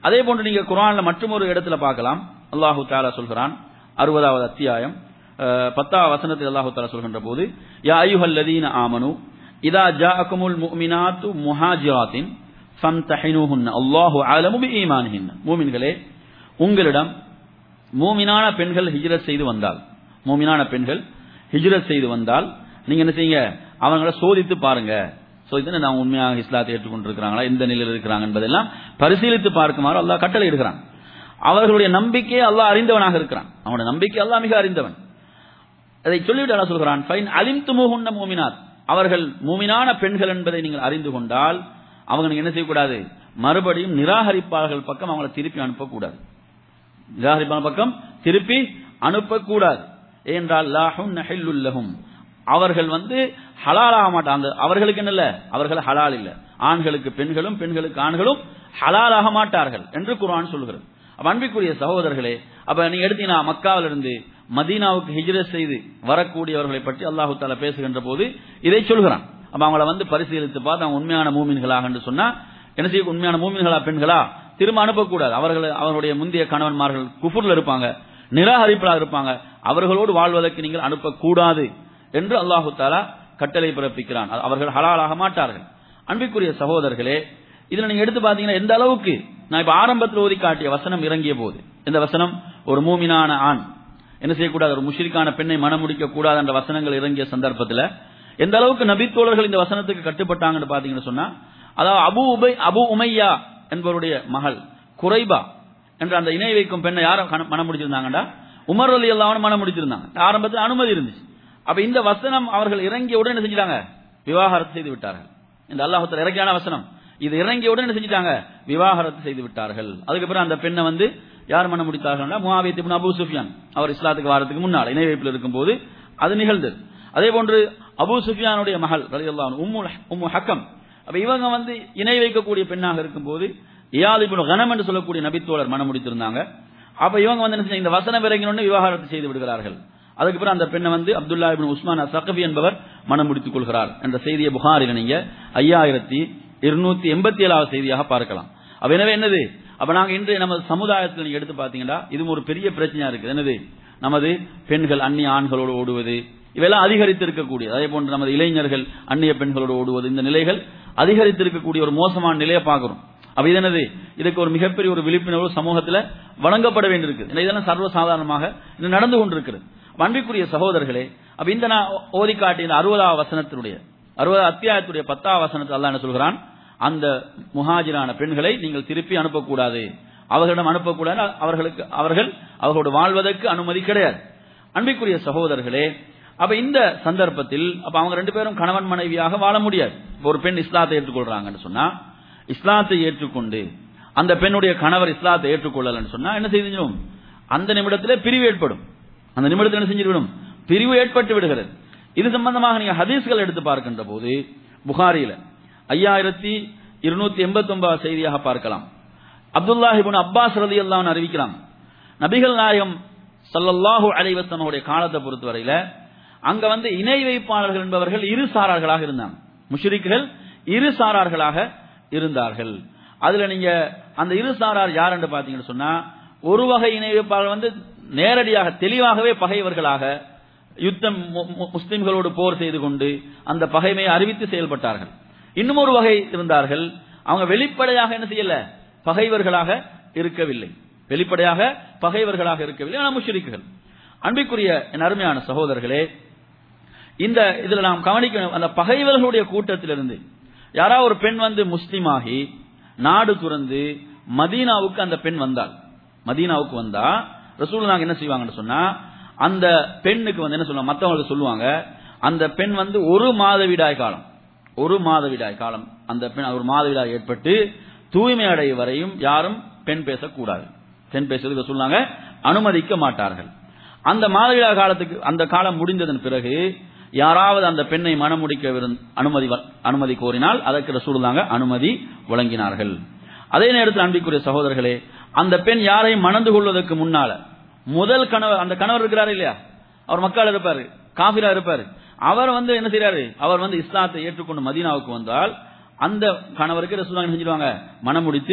Speaker 3: அதே போன்று நீங்க குரான்ல மற்றும் ஒரு இடத்துல பார்க்கலாம் அல்லாஹு தாலா சொல்கிறான் அறுபதாவது அத்தியாயம் அஹ், பத்தாவது வசனத்தில் அல்லாஹு தாலா சொல்கின்ற போது யா ஐயுஹல்லதீன ஆமனு இதா ஜாஅக்குமுல் முஃமினாத்து முஹாஜிராத்தின் ஃபம்தஹினுஹுன்ன அல்லாஹு அலமு பிஈமானிஹின்ன மூமின்களே உங்களிடம் மூமினான பெண்கள் ஹிஜ்ரத் செய்து வந்தால் மூமினான பெண்கள் ஹிஜ்ரத் செய்து வந்தால் நீங்க என்ன செய்யுங்க அவங்கள சோதித்து பாருங்க சோதித்து நான் உண்மையாக இஸ்லாத்தை ஏற்றுக்கொண்டிருக்கிறாங்களா எந்த நிலையில் இருக்கிறாங்க என்பதெல்லாம் பரிசீலித்து பார்க்குமாறு அல்லாஹ் கட்டளை இடுகிறான் அவர்களுடைய நம்பிக்கையை அல்லாஹ் அறிந்தவனாக இருக்கிறான் அவனுடைய நம்பிக்கை அல்லாஹ் மிக அறிந்தவன் அதை சொல்லிவிட்டு அல்லாஹ் சொல்கிறான் ஃபைன் அலிம்துமுஹுன்ன மூமினாத் அவர்கள் மூமினான பெண்கள் என்பதை நீங்கள் அறிந்து கொண்டால் அவங்க நீங்க என்ன செய்யக்கூடாது மறுபடியும் நிராகரிப்பாளர்கள் பக்கம் அவங்களை திருப்பி அனுப்பக்கூடாது நிராகரிப்பாளர் பக்கம் திருப்பி அனுப்பக்கூடாது ஏனென்றால் லாஹும் நஹில்லுல்லஹும் அவர்கள் வந்து ஹலாலாக மாட்டாங்க அவர்களுக்கு என்ன இல்ல அவர்கள் ஹலால் இல்ல ஆண்களுக்கு பெண்களும் பெண்களுக்கு ஆண்களும் ஹலாலாக மாட்டார்கள் என்று குர்ஆன் சொல்கிறது அப்ப அன்பிற்குரிய சகோதரர்களே அப்ப நீங்க எடுத்தீங்கன்னா மக்காவிலிருந்து மதீனாவுக்கு ஹிஜ்ரத் செய்து வரக்கூடியவர்களை பற்றி அல்லாஹு தாலா பேசுகின்ற போது இதை சொல்கிறான் அப்ப அவங்கள வந்து பரிசீலித்து பார்த்து அவங்க உண்மையான மூமின்களாக என்று சொன்னா என்ன செய்ய உண்மையான மூமின்களா பெண்களா திரும்ப அனுப்பக்கூடாது அவர்கள் அவர்களுடைய முந்தைய கணவன்மார்கள் குஃபுர்ல இருப்பாங்க நிராகரிப்பலாக இருப்பாங்க அவர்களோடு வாழ்வதற்கு நீங்கள் அனுப்பக்கூடாது என்று அல்லாஹு தாலா கட்டளை பிறப்பிக்கிறான் அது அவர்கள் ஹலாலாக மாட்டார்கள் அன்பிற்குரிய சகோதரர்களே இதுல நீங்க எடுத்து பாத்தீங்கன்னா எந்த அளவுக்கு நான் இப்ப ஆரம்பத்தில் ஓதி காட்டிய வசனம் இறங்கிய போது இந்த வசனம் ஒரு மூமினான ஆண் என்ன செய்யக்கூடாது ஒரு முஷ்ரிக்கான பெண்ணை மனம் முடிக்க கூடாது என்ற வசனங்கள் இறங்கிய சந்தர்ப்பத்தில் எந்த அளவுக்கு நபித்தோழர்கள் இந்த வசனத்துக்கு கட்டுப்பட்டாங்கன்னு பாத்தீங்கன்னு சொன்னா அதாவது அபு உபை அபு உமையா என்பவருடைய மகள் குறைபா என்ற அந்த இணை வைக்கும் பெண்ணை யாரும் கண- மனம் முடிச்சிருந்தாங்கடா உமர் அலி அல்லாவும் மனம் முடிச்சிருந்தாங்க ஆரம்பத்தில் அனுமதி இருந்துச்சு அப்ப இந்த வசனம் அவர்கள் இறங்கிய உடனே என்ன செஞ்சிட்டாங்க விவாகரத்து செய்து விட்டார்கள் இந்த அல்லாஹுத்தர் இறங்கியான வசனம் இது இறங்கிய உடனே என்ன செஞ்சிட்டாங்க விவாகரத்து செய்து விட்டார்கள் அதுக்கப்புறம் அந்த பெண்ணை வந்து யார் மனம் முடித்தார்கள் முவாவியத் இப்னு அபூ சுஃபியான் அவர் இஸ்லாத்துக்கு வாரத்துக்கு முன்னால் இணை வைப்பில் இருக்கும்போது அது நிகழ்ந்தது அதே போன்று அபூ சுஃபியானுடைய மகள் ரலியல்லாஹு அன்ஹு, உம்மு உம்மு ஹக்கம் அப்ப இவங்க வந்து இணை வைக்கக்கூடிய பெண்ணாக இருக்கும்போது இயாத் இப்னு கனம் என்று சொல்லக்கூடிய நபித்தோழர் மனம் முடித்திருந்தாங்க அப்ப இவங்க வந்து என்ன செஞ்சாங்க, இந்த வசனம் இறங்கினோடனே விவாகரத்து செய்து விடுகிறார்கள் அதுக்கு பிறகு அந்த பெண்ணை வந்து அப்துல்லா இப்னு உஸ்மான் சகபி என்பவர் மனம் முடித்துக் கொள்கிறார் என்ற செய்தியை புகாரில் நீங்க ஐயாயிரத்தி இருநூத்தி எண்பத்தி ஏழாவது செய்தியாக பார்க்கலாம் அப்ப எனவே என்னது அப்ப நாங்க இன்றைய நமது சமுதாயத்தில் நீங்க எடுத்து பாத்தீங்கன்னா இது ஒரு பெரிய பிரச்சனையா இருக்குது என்னது நமது பெண்கள் அந்நிய ஆண்களோடு ஓடுவது இவையெல்லாம் அதிகரித்து இருக்கக்கூடிய அதே போன்று நமது இளைஞர்கள் அந்நிய பெண்களோடு ஓடுவது இந்த நிலைகள் அதிகரித்து இருக்கக்கூடிய ஒரு மோசமான நிலையை பார்க்கிறோம் அப்ப இது என்னது இதுக்கு ஒரு மிகப்பெரிய ஒரு விழிப்புணர்வு சமூகத்தில் வழங்கப்பட வேண்டியிருக்கு ஏன்னா இதெல்லாம் சர்வசாதாரணமாக இது நடந்து கொண்டிருக்கிறது அன்பிற்குரிய சகோதரர்களே அப்ப இந்த நான் ஓதி காட்டிய இந்த அறுபதாவது வசனத்தினுடைய அறுபது அத்தியாயத்துடைய பத்தாவது வசனத்தில் அல்லாஹ் என்ன சொல்கிறான் அந்த முஹாஜிரான பெண்களை நீங்கள் திருப்பி அனுப்பக்கூடாது அவர்களிடம் அனுப்பக்கூடாது அவர்களுக்கு அவர்கள் அவர்களோடு வாழ்வதற்கு அனுமதி கிடையாது அன்பிற்குரிய சகோதரர்களே அப்ப இந்த சந்தர்ப்பத்தில் அப்ப அவங்க ரெண்டு பேரும் கணவன் மனைவியாக வாழ முடியாது இப்ப ஒரு பெண் இஸ்லாத்தை ஏற்றுக்கொள்றாங்கன்னு சொன்னா இஸ்லாத்தை ஏற்றுக்கொண்டு அந்த பெண்ணுடைய கணவர் இஸ்லாத்தை ஏற்றுக்கொள்ளலன்னு சொன்னா என்ன செய்திடும் அந்த நிமிடத்திலே பிரிவு ஏற்படும் அந்த நிமிடத்தில் என்ன செஞ்சிடும் பிரிவு ஏற்பட்டு விடுகிறது இது சம்பந்தமாக நீங்க ஹதீஸ்கள் எடுத்து பார்க்கின்ற போது புகாரியில ஐயாயிரத்தி இருநூத்தி எண்பத்தி ஒன்பது செய்தியாக பார்க்கலாம் அப்துல்லாஹிபின் அப்பாஸ் ரதி அல்லாஹ் அறிவிக்கிறான் நபிகள் நாயகம் ஸல்லல்லாஹு அலைஹி வஸல்லமுடைய காலத்தை பொறுத்தவரையில அங்க வந்து இணை வைப்பாளர்கள் என்பவர்கள் இரு சாரார்களாக இருந்தாங்க முஷ்ரிக்குகள் இரு சாரார்களாக இருந்தார்கள் அதுல நீங்க அந்த இரு சாரார் யார் என்று பாத்தீங்கன்னு சொன்னா ஒரு வகை இணை வைப்பாளர்கள் வந்து நேரடியாக தெளிவாகவே பகைவர்களாக யுத்தம் மு- மு- முஸ்லிம்களோடு போர் செய்து கொண்டு அந்த பகைமையை அறிவித்து செயல்பட்டார்கள் இன்னும் ஒரு வகை இருந்தார்கள் அவங்க வெளிப்படையாக என்ன செய்யல பகைவர்களாக இருக்கவில்லை வெளிப்படையாக பகைவர்களாக இருக்கவில்லை ஆனால் முஷ்ரிக்குகள் அன்பிற்குரிய என் அருமையான சகோதரர்களே இந்த இதுல நாம் கவனிக்கணும் அந்த பகைவர்களுடைய கூட்டத்திலிருந்து யாராவது ஒரு பெண் வந்து முஸ்லிமாகி நாடு துறந்து மதீனாவுக்கு அந்த பெண் வந்தாள் மதீனாவுக்கு வந்தா ரசூல் நாங்க என்ன செய்வாங்கன்னு சொன்னா அந்த பெண்ணுக்கு வந்து என்ன சொல்லுவாங்க மத்தவங்களுக்கு சொல்லுவாங்க அந்த பெண் வந்து ஒரு மாதவிடாய் காலம் ஒரு மாதவிடாய் காலம் அந்த பெண் ஒரு மாதவிடாய் ஏற்பட்டு தூய்மை அடைய வரையும் யாரும் பெண் பேசக்கூடாது பெண் பேசுறதுக்கு சொன்னாங்க அனுமதிக்க மாட்டார்கள் அந்த மாதவிடாய் காலத்துக்கு அந்த காலம் முடிந்ததன் பிறகு யாராவது அந்த பெண்ணை மணமுடிக்க விருந்- அனுமதி வ- அனுமதி கோரினால் அதற்கு ரசூலுல்லாங்க அனுமதி வழங்கினார்கள் அதே நேரத்தில் அன்பிற்குரிய சகோதரர்களே அந்த பெண் யாரையும் மணந்து கொள்வதற்கு முன்னால முதல் கணவர் அந்த கணவர் இருக்கிறாரு இல்லையா அவர் மக்கள் இருப்பாரு காபிரா இருப்பாரு அவர் வந்து என்ன செய்யறாரு அவர் வந்து இஸ்லாத்தை ஏற்றுக்கொண்டு மதீனாவுக்கு வந்தால் அந்த கணவருக்கு ரசூலுல்லாஹ் என்ன செஞ்சிடுவாங்க மனம் முடித்து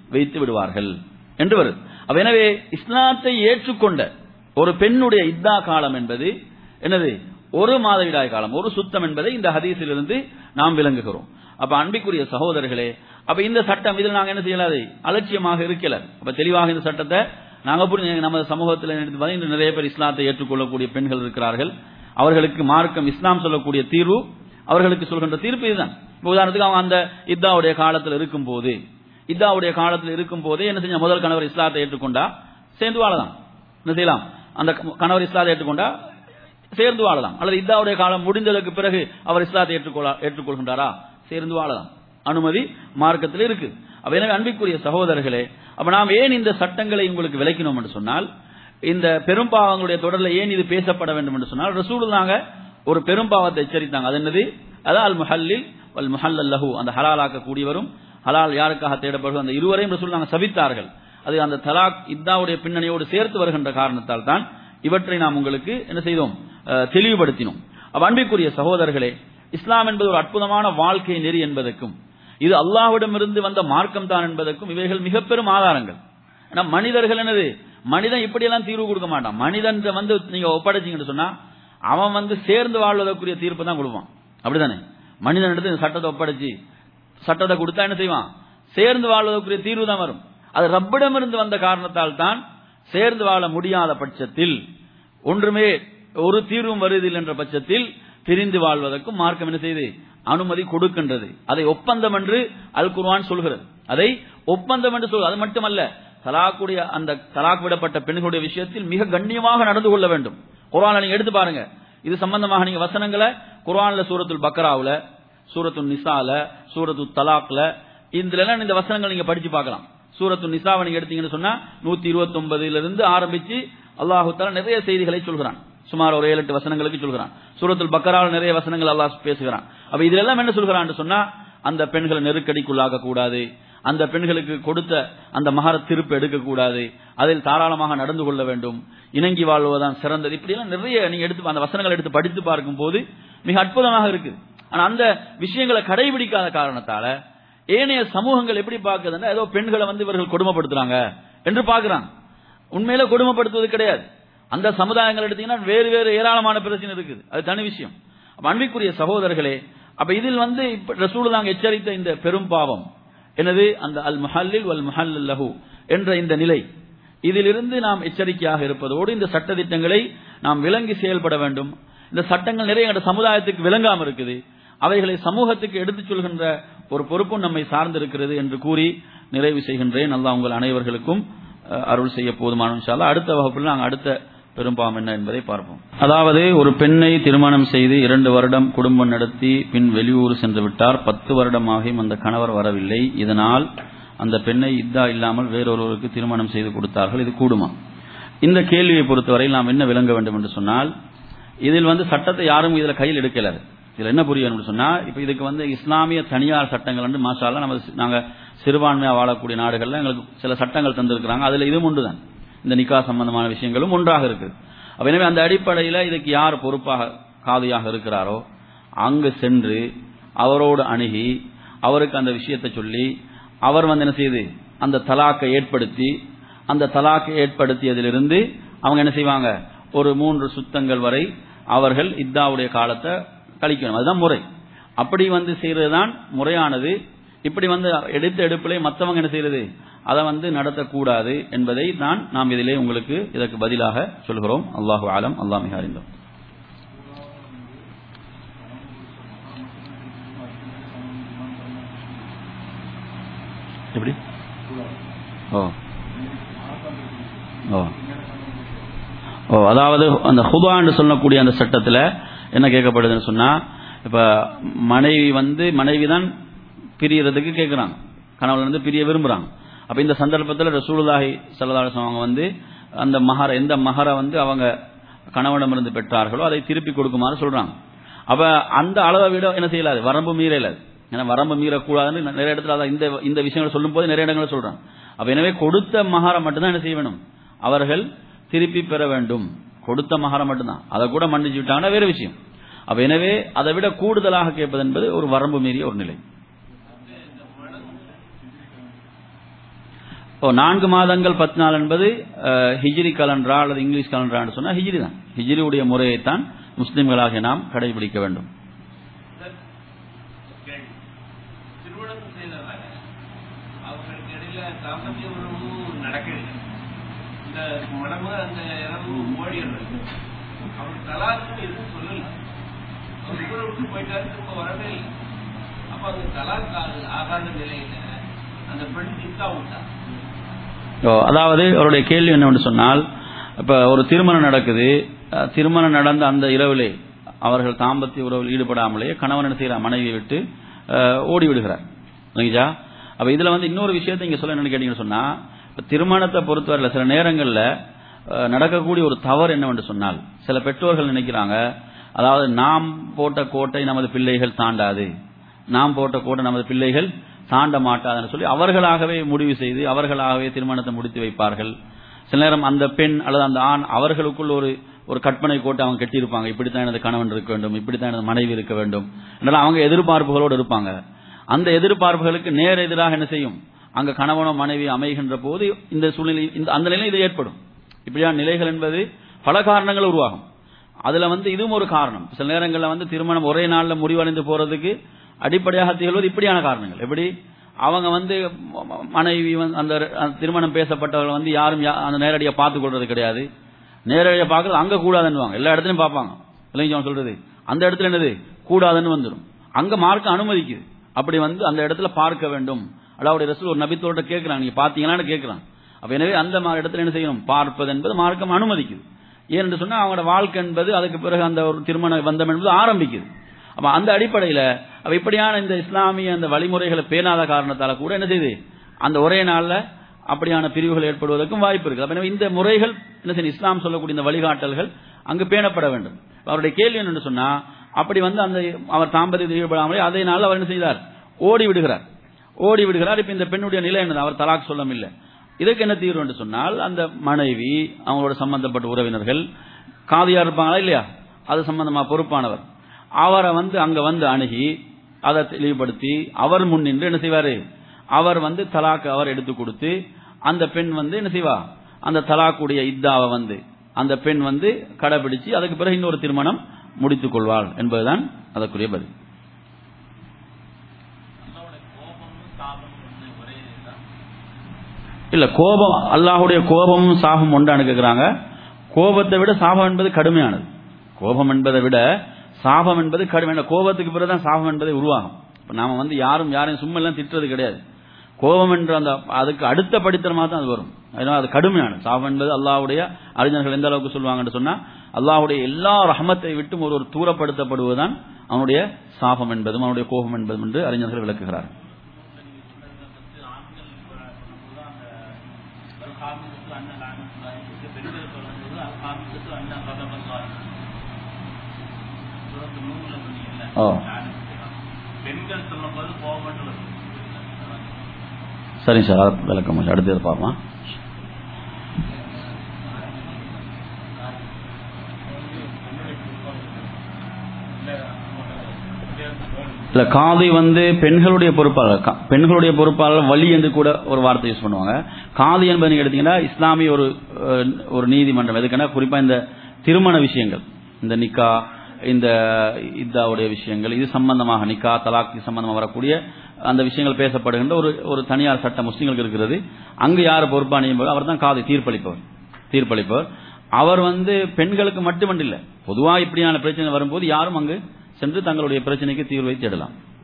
Speaker 3: வைத்து விடுவார்கள் என்று வருது அப்ப எனவே இஸ்லாத்தை ஏற்றுக்கொண்ட ஒரு பெண்ணுடைய இத்தா காலம் என்பது என்னது ஒரு மாதவிடாய் காலம் ஒரு சுத்தம் என்பதை இந்த ஹதீஸிலிருந்து நாம் விளங்குகிறோம் அப்ப அன்பிக்குரிய சகோதரர்களே அப்ப இந்த சட்டம் இதில் நாங்க என்ன செய்யலாது அலட்சியமாக இருக்கல அப்ப தெளிவாக இந்த சட்டத்தை நாங்க புரிஞ்சு நம்ம சமூகத்தில் எடுத்து பார்த்தா இன்று நிறைய பேர் இஸ்லாத்தை ஏற்றுக்கொள்ளக்கூடிய பெண்கள் இருக்கிறார்கள் அவர்களுக்கு மார்க்கம் இஸ்லாம் சொல்லக்கூடிய தீர்வு அவர்களுக்கு சொல்கின்ற தீர்ப்பு இதுதான் இப்ப உதாரணத்துக்கு அவங்க அந்த இத்தாவுடைய காலத்தில் இருக்கும் போது இத்தாவுடைய காலத்தில் இருக்கும் போதே என்ன செஞ்ச முதல் கணவர் இஸ்லாத்தை ஏற்றுக்கொண்டா சேர்ந்து வாழலாம் என்ன செய்யலாம் அந்த கணவர் இஸ்லாத்தை ஏற்றுக்கொண்டா சேர்ந்து வாழலாம் அல்லது இத்தாவுடைய காலம் முடிந்ததற்கு பிறகு அவர் இஸ்லாத்தை ஏற்றுக்கொள்ள ஏற்றுக்கொள்கின்றாரா சேர்ந்து வாழலாம் அனுமதி மார்க்கத்தில் இருக்கு அப்ப எனவே அன்பிற்குரிய சகோதரர்களே அப்ப நாம் ஏன் இந்த சட்டங்களை உங்களுக்கு விளக்கினோம் என்று சொன்னால் இந்த பெரும்பாவங்களுடைய தொடரில் ஏன் இது பேசப்பட வேண்டும் என்று சொன்னால் ரசூலுல்லாங்க ஒரு பெரும்பாவத்தை எச்சரித்தாங்க அது என்னது அதான் அல் முஹல்லில் வல் முஹல்லல் லஹு அந்த ஹலாலாக்க கூடியவரும் ஹலால் யாருக்காக தேடப்படுவது அந்த இருவரையும் ரசூல் நாங்கள் சபித்தார்கள் அது அந்த தலாக் இத்தாவுடைய பின்னணியோடு சேர்த்து வருகின்ற காரணத்தால் தான் இவற்றை நாம் உங்களுக்கு என்ன செய்தோம் அஹ், தெளிவுபடுத்தினோம் அப்ப அன்பிற்குரிய சகோதரர்களே இஸ்லாம் என்பது ஒரு அற்புதமான வாழ்க்கை நெறி என்பதற்கும் இது அல்லாஹ்விடமிருந்து வந்த மார்க்கம் தான் என்பதற்கும் இவைகள் மிக பெரும் ஆதாரங்கள் ஏன்னா மனிதர்கள் என்னது மனிதன் இப்படியெல்லாம் தீர்வு கொடுக்க மாட்டான் மனிதன் வந்து நீங்க ஒப்படைச்சீங்கன்னு சொன்னா அவன் வந்து சேர்ந்து வாழ்வதற்குரிய தீர்ப்பு தான் கொடுப்பான் அப்படிதானே மனிதன் எடுத்து இந்த சட்டத்தை ஒப்படைச்சு சட்டத்தை கொடுத்தா என்ன செய்வான் சேர்ந்து வாழ்வதற்குரிய தீர்வு தான் வரும் அது ரப்பிடமிருந்து வந்த காரணத்தால் தான் சேர்ந்து வாழ முடியாத பட்சத்தில் ஒன்றுமே ஒரு தீர்வும் வருவதில்லை என்ற பட்சத்தில் பிரிந்து வாழ்வதற்கும் மார்க்கம் என்ன செய்து அனுமதி கொடுக்கின்றது அதை ஒப்பந்தம் என்று அல் குர்ஆன் சொல்கிறது அதை ஒப்பந்தம் என்று சொல் அது மட்டுமல்ல தலாக்குடைய அந்த தலாக் விடப்பட்ட பெண்களுடைய விஷயத்தில் மிக கண்ணியமாக நடந்து கொள்ள வேண்டும் குர்ஆனை நீங்க எடுத்து பாருங்க இது சம்பந்தமாக நீங்க வசனங்களை குர்ஆன்ல சூரத்துல் பக்ராவுல சூரத்து நிசால சூரத்து தலாக்ல இதுல எல்லாம் இந்த வசனங்கள் நீங்க படிச்சு பார்க்கலாம் சூரத்து நிசாவை நீங்க எடுத்தீங்கன்னு சொன்னா நூத்தி இருபத்தி ஒன்பதுல இருந்து ஆரம்பிச்சு அல்லாஹு தஆலா நிறைய செய்திகளை சொல்கிறான் சுமார் ஒரு ஏழு எட்டு வசனங்களுக்கு சொல்கிறான் சூரத்துல் பக்கராவில் நிறைய வசனங்கள் அல்லாஹ் பேசுகிறான் அப்ப இதுல எல்லாம் என்ன சொல்கிறான்னு சொன்னா அந்த பெண்களை நெருக்கடிக்குள்ளாக கூடாது அந்த பெண்களுக்கு கொடுத்த அந்த மகர திருப்பு எடுக்கக்கூடாது அதில் தாராளமாக நடந்து கொள்ள வேண்டும் இணங்கி வாழ்வதுதான் சிறந்தது இப்படியெல்லாம் நிறைய நீங்க எடுத்து அந்த வசனங்களை எடுத்து படித்து பார்க்கும் போது மிக அற்புதமாக இருக்கு ஆனா அந்த விஷயங்களை கடைபிடிக்காத காரணத்தால ஏனைய சமூகங்கள் எப்படி பார்க்குதுன்னா ஏதோ பெண்களை வந்து இவர்கள் கொடுமைப்படுத்துறாங்க என்று பார்க்கறாங்க உண்மையில கொடுமைப்படுத்துவது கிடையாது அந்த சமுதாயங்கள் எடுத்தீங்கன்னா வேறு வேறு ஏராளமான பிரச்சனை இருக்குது அது தனி விஷயம் அப்ப அன்பிற்குரிய சகோதரர்களே அப்ப இதில் வந்து இப்ப ரசூல் நாங்க எச்சரித்த இந்த பெரும் பாவம் எனது அந்த அல் முஹல்லில் வல் முஹல்லல் லஹு என்ற இந்த நிலை இதிலிருந்து நாம் எச்சரிக்கையாக இருப்பதோடு இந்த சட்ட திட்டங்களை நாம் விளங்கி செயல்பட வேண்டும் இந்த சட்டங்கள் நிறைய எங்க சமுதாயத்துக்கு விளங்காம இருக்குது அவைகளை சமூகத்துக்கு எடுத்துச் சொல்கின்ற ஒரு பொறுப்பும் நம்மை சார்ந்திருக்கிறது என்று கூறி நிறைவு செய்கின்றேன் அல்லாஹ் உங்கள் அனைவர்களுக்கும் அஹ், அருள் செய்ய போதுமான இன்ஷா அல்லாஹ். அடுத்த வகுப்பில் நாங்கள் அடுத்த பெரும்பாவம் என்ன என்பதை பார்ப்போம் அதாவது ஒரு பெண்ணை திருமணம் செய்து இரண்டு வருடம் குடும்பம் நடத்தி பின் வெளியூர் சென்று விட்டார் பத்து வருடமாகியும் அந்த கணவர் வரவில்லை இதனால் அந்த பெண்ணை இத்தா இல்லாமல் வேறொருவருக்கு திருமணம் செய்து கொடுத்தார்கள் இது கூடுமா இந்த கேள்வியை பொறுத்தவரையில் நாம் என்ன விளங்க வேண்டும் என்று சொன்னால் இதில் வந்து சட்டத்தை யாரும் இதுல கையில் எடுக்கல இதுல என்ன புரிய வேண்டும் சொன்னா இப்ப இதுக்கு வந்து இஸ்லாமிய தனியார் சட்டங்கள் வந்து மாஷால நம்ம நாங்க சிறுபான்மையா வாழக்கூடிய நாடுகள்ல எங்களுக்கு சில சட்டங்கள் தந்திருக்கிறாங்க அதுல இதுவும் ஒன்றுதான் இந்த நிக்கா சம்பந்தமான விஷயங்களும் ஒன்றாக இருக்குது அப்ப எனவே அந்த அடிப்படையில இதுக்கு யார் பொறுப்பாக காதியாக இருக்கிறாரோ அங்கு சென்று அவரோடு அணுகி அவருக்கு அந்த விஷயத்தை சொல்லி அவர் வந்து என்ன செய்யுது அந்த தலாக்கை ஏற்படுத்தி அந்த தலாக்கை ஏற்படுத்தியதிலிருந்து அவங்க என்ன செய்வாங்க ஒரு மூன்று சுத்தங்கள் வரை அவர்கள் இத்தாவுடைய காலத்தை கழிக்கணும் அதுதான் முறை அப்படி வந்து செய்யறதுதான் முறையானது இப்படி வந்து எடுத்த எடுப்பிலே மற்றவங்க என்ன செய்யறது அதை வந்து நடத்தக்கூடாது என்பதை தான் நாம் இதிலே உங்களுக்கு இதற்கு பதிலாக சொல்கிறோம் அல்லாஹு ஆலம் அல்லாஹ் மிக அறிந்தோம் எப்படி ஓ ஓ ஓ அதாவது அந்த ஹுதான்னு சொல்லக்கூடிய அந்த சட்டத்தில் என்ன கேட்கப்படுதுன்னு சொன்னா இப்ப மனைவி வந்து மனைவி தான் பிரியறதுக்கு கேட்குறாங்க கணவன் வந்து பிரிய விரும்புறாங்க அப்ப இந்த சந்தர்ப்பத்தில் ரசூலுல்லாஹி சல்லல்லாஹு அவங்க வந்து அந்த மகர எந்த மகரை வந்து அவங்க கணவனிடமிருந்து பெற்றார்களோ அதை திருப்பி கொடுக்குமாறு சொல்றாங்க அப்ப அந்த அளவை விட என்ன செய்யலாது வரம்பு மீறலாது ஏன்னா வரம்பு மீறக்கூடாதுன்னு நிறைய இடத்துல அதான் இந்த இந்த விஷயங்களை சொல்லும் போது நிறைய இடங்களை சொல்றாங்க அப்ப எனவே கொடுத்த மகாரம் மட்டும்தான் என்ன செய்ய வேணும் அவர்கள் திருப்பி பெற வேண்டும் கொடுத்த மகாரம் மட்டும்தான் அதை கூட மன்னிச்சு விட்டாங்கன்னா வேற விஷயம் அப்ப எனவே அதை விட கூடுதலாக கேட்பது என்பது ஒரு வரம்பு மீறிய ஒரு நிலை ஓ நான்கு மாதங்கள் பத்து நாள் என்பது அஹ், ஹிஜ்ரி கலண்டரா அல்லது இங்கிலீஷ் கலண்டரான்னு சொன்னா ஹிஜ்ரி தான் ஹிஜ்ரியுடைய முறையைத்தான் முஸ்லிம்களாகிய நாம் கடைபிடிக்க வேண்டும்
Speaker 4: கேள்வி திருமணம் செய்ததால அவங்களுக்கு இடையில தாம்பத்திய உறவும் நடக்கவில்லை இந்த மனமு அந்த இரவு ஓடிடுறது அவர் தலாக்கும் எதுவும் சொல்லல அவர் ஊரை விட்டு போயிட்டாரு திரும்ப வரவே இல்லை அப்ப அந்த தலாக் ஆகு- ஆகாத நிலையில அந்த பெண் நிக்கா விட்டா
Speaker 3: ஓ, அதாவது அவருடைய கேள்வி என்னவென்று சொன்னால் இப்ப ஒரு திருமணம் நடக்குது அஹ், திருமணம் நடந்த அந்த இரவிலே அவர்கள் தாம்பத்திய உறவில் ஈடுபடாமலேயே கணவன் என்ன செய்கிறார் மனைவியை விட்டு அஹ், ஓடி விடுகிறார் சரிங்களா அப்ப இதுல வந்து இன்னொரு விஷயத்தை இங்க சொல்ல என்னன்னு கேட்டீங்கன்னு சொன்னா இப்ப திருமணத்தை பொறுத்தவரையில சில நேரங்கள்ல அஹ், நடக்கக்கூடிய ஒரு தவறு என்னவென்று சொன்னால் சில பெற்றோர்கள் நினைக்கிறாங்க அதாவது நாம் போட்ட கோட்டை நமது பிள்ளைகள் தாண்டாது நாம் போட்ட கோட்டை நமது பிள்ளைகள் தாண்ட மாட்டாதுன்னு சொல்லி அவர்களாகவே முடிவு செய்து அவர்களாகவே திருமணத்தை முடித்து வைப்பார்கள் சில நேரம் அந்த பெண் அல்லது அந்த ஆண் அவர்களுக்குள் ஒரு ஒரு கற்பனை கோட்டை அவங்க கட்டியிருப்பாங்க இப்படித்தான் எனது கணவன் இருக்க வேண்டும் இப்படித்தான் எனது மனைவி இருக்க வேண்டும் என்றால் அவங்க எதிர்பார்ப்புகளோடு இருப்பாங்க அந்த எதிர்பார்ப்புகளுக்கு நேர் எதிராக என்ன செய்யும் அங்க கணவனோ மனைவி அமைகின்ற போது இந்த சூழ்நிலை இந்த அந்த நிலை இது ஏற்படும் இப்படியான நிலைகள் என்பது பல காரணங்கள் உருவாகும் அதுல வந்து இதுவும் ஒரு காரணம் சில நேரங்களில் வந்து திருமணம் ஒரே நாள்ல முடிவடைந்து போறதுக்கு அடிப்படையாக திகழ்வது இப்படியான காரணங்கள் எப்படி அவங்க வந்து ம- ம- மனைவி வந்து அந்த அந்த திருமணம் பேசப்பட்டவர்கள் வந்து யாரும் யா- அந்த நேரடியாக பார்த்து கொள்றது கிடையாது நேரடியாக பார்க்கறது அங்க கூடாதுன்னுவாங்க எல்லா இடத்துலயும் பார்ப்பாங்க இல்லைங்க அவன் சொல்றது அந்த இடத்துல என்னது கூடாதுன்னு வந்துடும் அங்க மார்க்க அனுமதிக்குது அப்படி வந்து அந்த இடத்துல பார்க்க வேண்டும் அல்லாவுடைய ரசூல் ஒரு நபித்தோட கேட்கிறாங்க நீங்க பாத்தீங்களான்னு கேட்கிறான் அப்ப எனவே அந்த மா- இடத்துல என்ன செய்யணும் பார்ப்பது என்பது மார்க்கம் அனுமதிக்குது ஏன்னு சொன்னா அவங்களோட வாழ்க்கை என்பது அதுக்கு பிறகு அந்த ஒரு திருமண பந்தம் என்பது ஆரம்பிக்குது அப்ப அந்த அடிப்படையில அப்ப இப்படியான இந்த இஸ்லாமிய அந்த வழிமுறைகளை பேணாத காரணத்தால கூட என்ன செய்யுது அந்த ஒரே நாள்ல அப்படியான பிரிவுகள் ஏற்படுவதற்கும் வாய்ப்பு இருக்கு அப்ப எனவே இந்த முறைகள் என்ன செய்யும் இஸ்லாம் சொல்லக்கூடிய இந்த வழிகாட்டல்கள் அங்கு பேணப்பட வேண்டும் அவருடைய கேள்வி என்னன்னு சொன்னா அப்படி வந்து அந்த அவர் தாம்பத்தியத்தில் ஈடுபடாமலே அதே நாள் அவர் என்ன செய்தார் ஓடி விடுகிறார் ஓடி விடுகிறார் இப்ப இந்த பெண்ணுடைய நிலை என்னது அவர் தலாக் சொல்லம் இல்லை இதுக்கு என்ன தீர்வு என்று சொன்னால் அந்த மனைவி அவங்களோட சம்பந்தப்பட்ட உறவினர்கள் காதியா இருப்பாங்களா இல்லையா அது சம்பந்தமா பொறுப்பானவர் அவரை வந்து அங்க வந்து அணுகி அதை தெளிவுபடுத்தி அவர் முன் நின்று என்ன செய்வாரு அவர் வந்து தலாக்கு அவர் எடுத்து கொடுத்து அந்த பெண் வந்து என்ன செய்வா அந்த தலாக்குடைய இத்தாவை வந்து அந்த பெண் வந்து கடைபிடிச்சு அதுக்கு பிறகு இன்னொரு திருமணம் முடித்துக் கொள்வாள் என்பதுதான் அதற்குரிய பதில் இல்ல கோபம் அல்லாஹுடைய கோபமும் சாபம் ஒன்றான்னு கேட்கிறாங்க கோபத்தை விட சாபம் என்பது கடுமையானது கோபம் என்பதை விட சாபம் என்பது கடுமையான கோபத்துக்கு பிறகுதான் சாபம் என்பதை உருவாகும் இப்ப நாம வந்து யாரும் யாரையும் சும்மா எல்லாம் திட்டுறது கிடையாது கோபம் என்ற அந்த அதுக்கு அடுத்த படித்தரமாக தான் அது வரும் அதனால அது கடுமையானது சாபம் என்பது அல்லாஹ்வுடைய அறிஞர்கள் எந்த அளவுக்கு சொல்லுவாங்கன்னு சொன்னா அல்லாஹ்வுடைய எல்லா ரஹமத்தை விட்டும் ஒரு ஒரு தூரப்படுத்தப்படுவதுதான் அவனுடைய சாபம் என்பதும் அவனுடைய கோபம் என்பதும் என்று அறிஞர்கள் விளக்குகிறார் ஓ
Speaker 4: பெண்கள் சொல்லும் போது கோபம்
Speaker 3: சரிங்க சார் அதை விளக்கம் கொஞ்சம் அடுத்தது பார்க்கலாம் இல்ல காதி வந்து பெண்களுடைய பொறுப்பாளர் கா- பெண்களுடைய பொறுப்பாளர் வழி என்று கூட ஒரு வார்த்தை யூஸ் பண்ணுவாங்க காதி என்பது நீங்க எடுத்தீங்கன்னா இஸ்லாமிய ஒரு அஹ், ஒரு நீதிமன்றம் எதுக்குன்னா குறிப்பா இந்த திருமண விஷயங்கள் இந்த நிக்கா இந்த இத்தாவுடைய விஷயங்கள் இது சம்பந்தமாக நிக்கா தலாக் சம்பந்தமாக வரக்கூடிய அந்த விஷயங்கள் பேசப்படுகின்ற ஒரு ஒரு தனியார் சட்டம் முஸ்லீம்களுக்கு இருக்கிறது அங்கு யார் பொறுப்பானியும் போது அவர் தான் காதி தீர்ப்பளிப்பவர் தீர்ப்பளிப்பவர் அவர் வந்து பெண்களுக்கு மட்டுமல்ல பொதுவாக இப்படியான பிரச்சனை வரும்போது யாரும் அங்கு சென்று தங்களுடைய பிரச்சனைக்கு தீர்வை தேடலாம்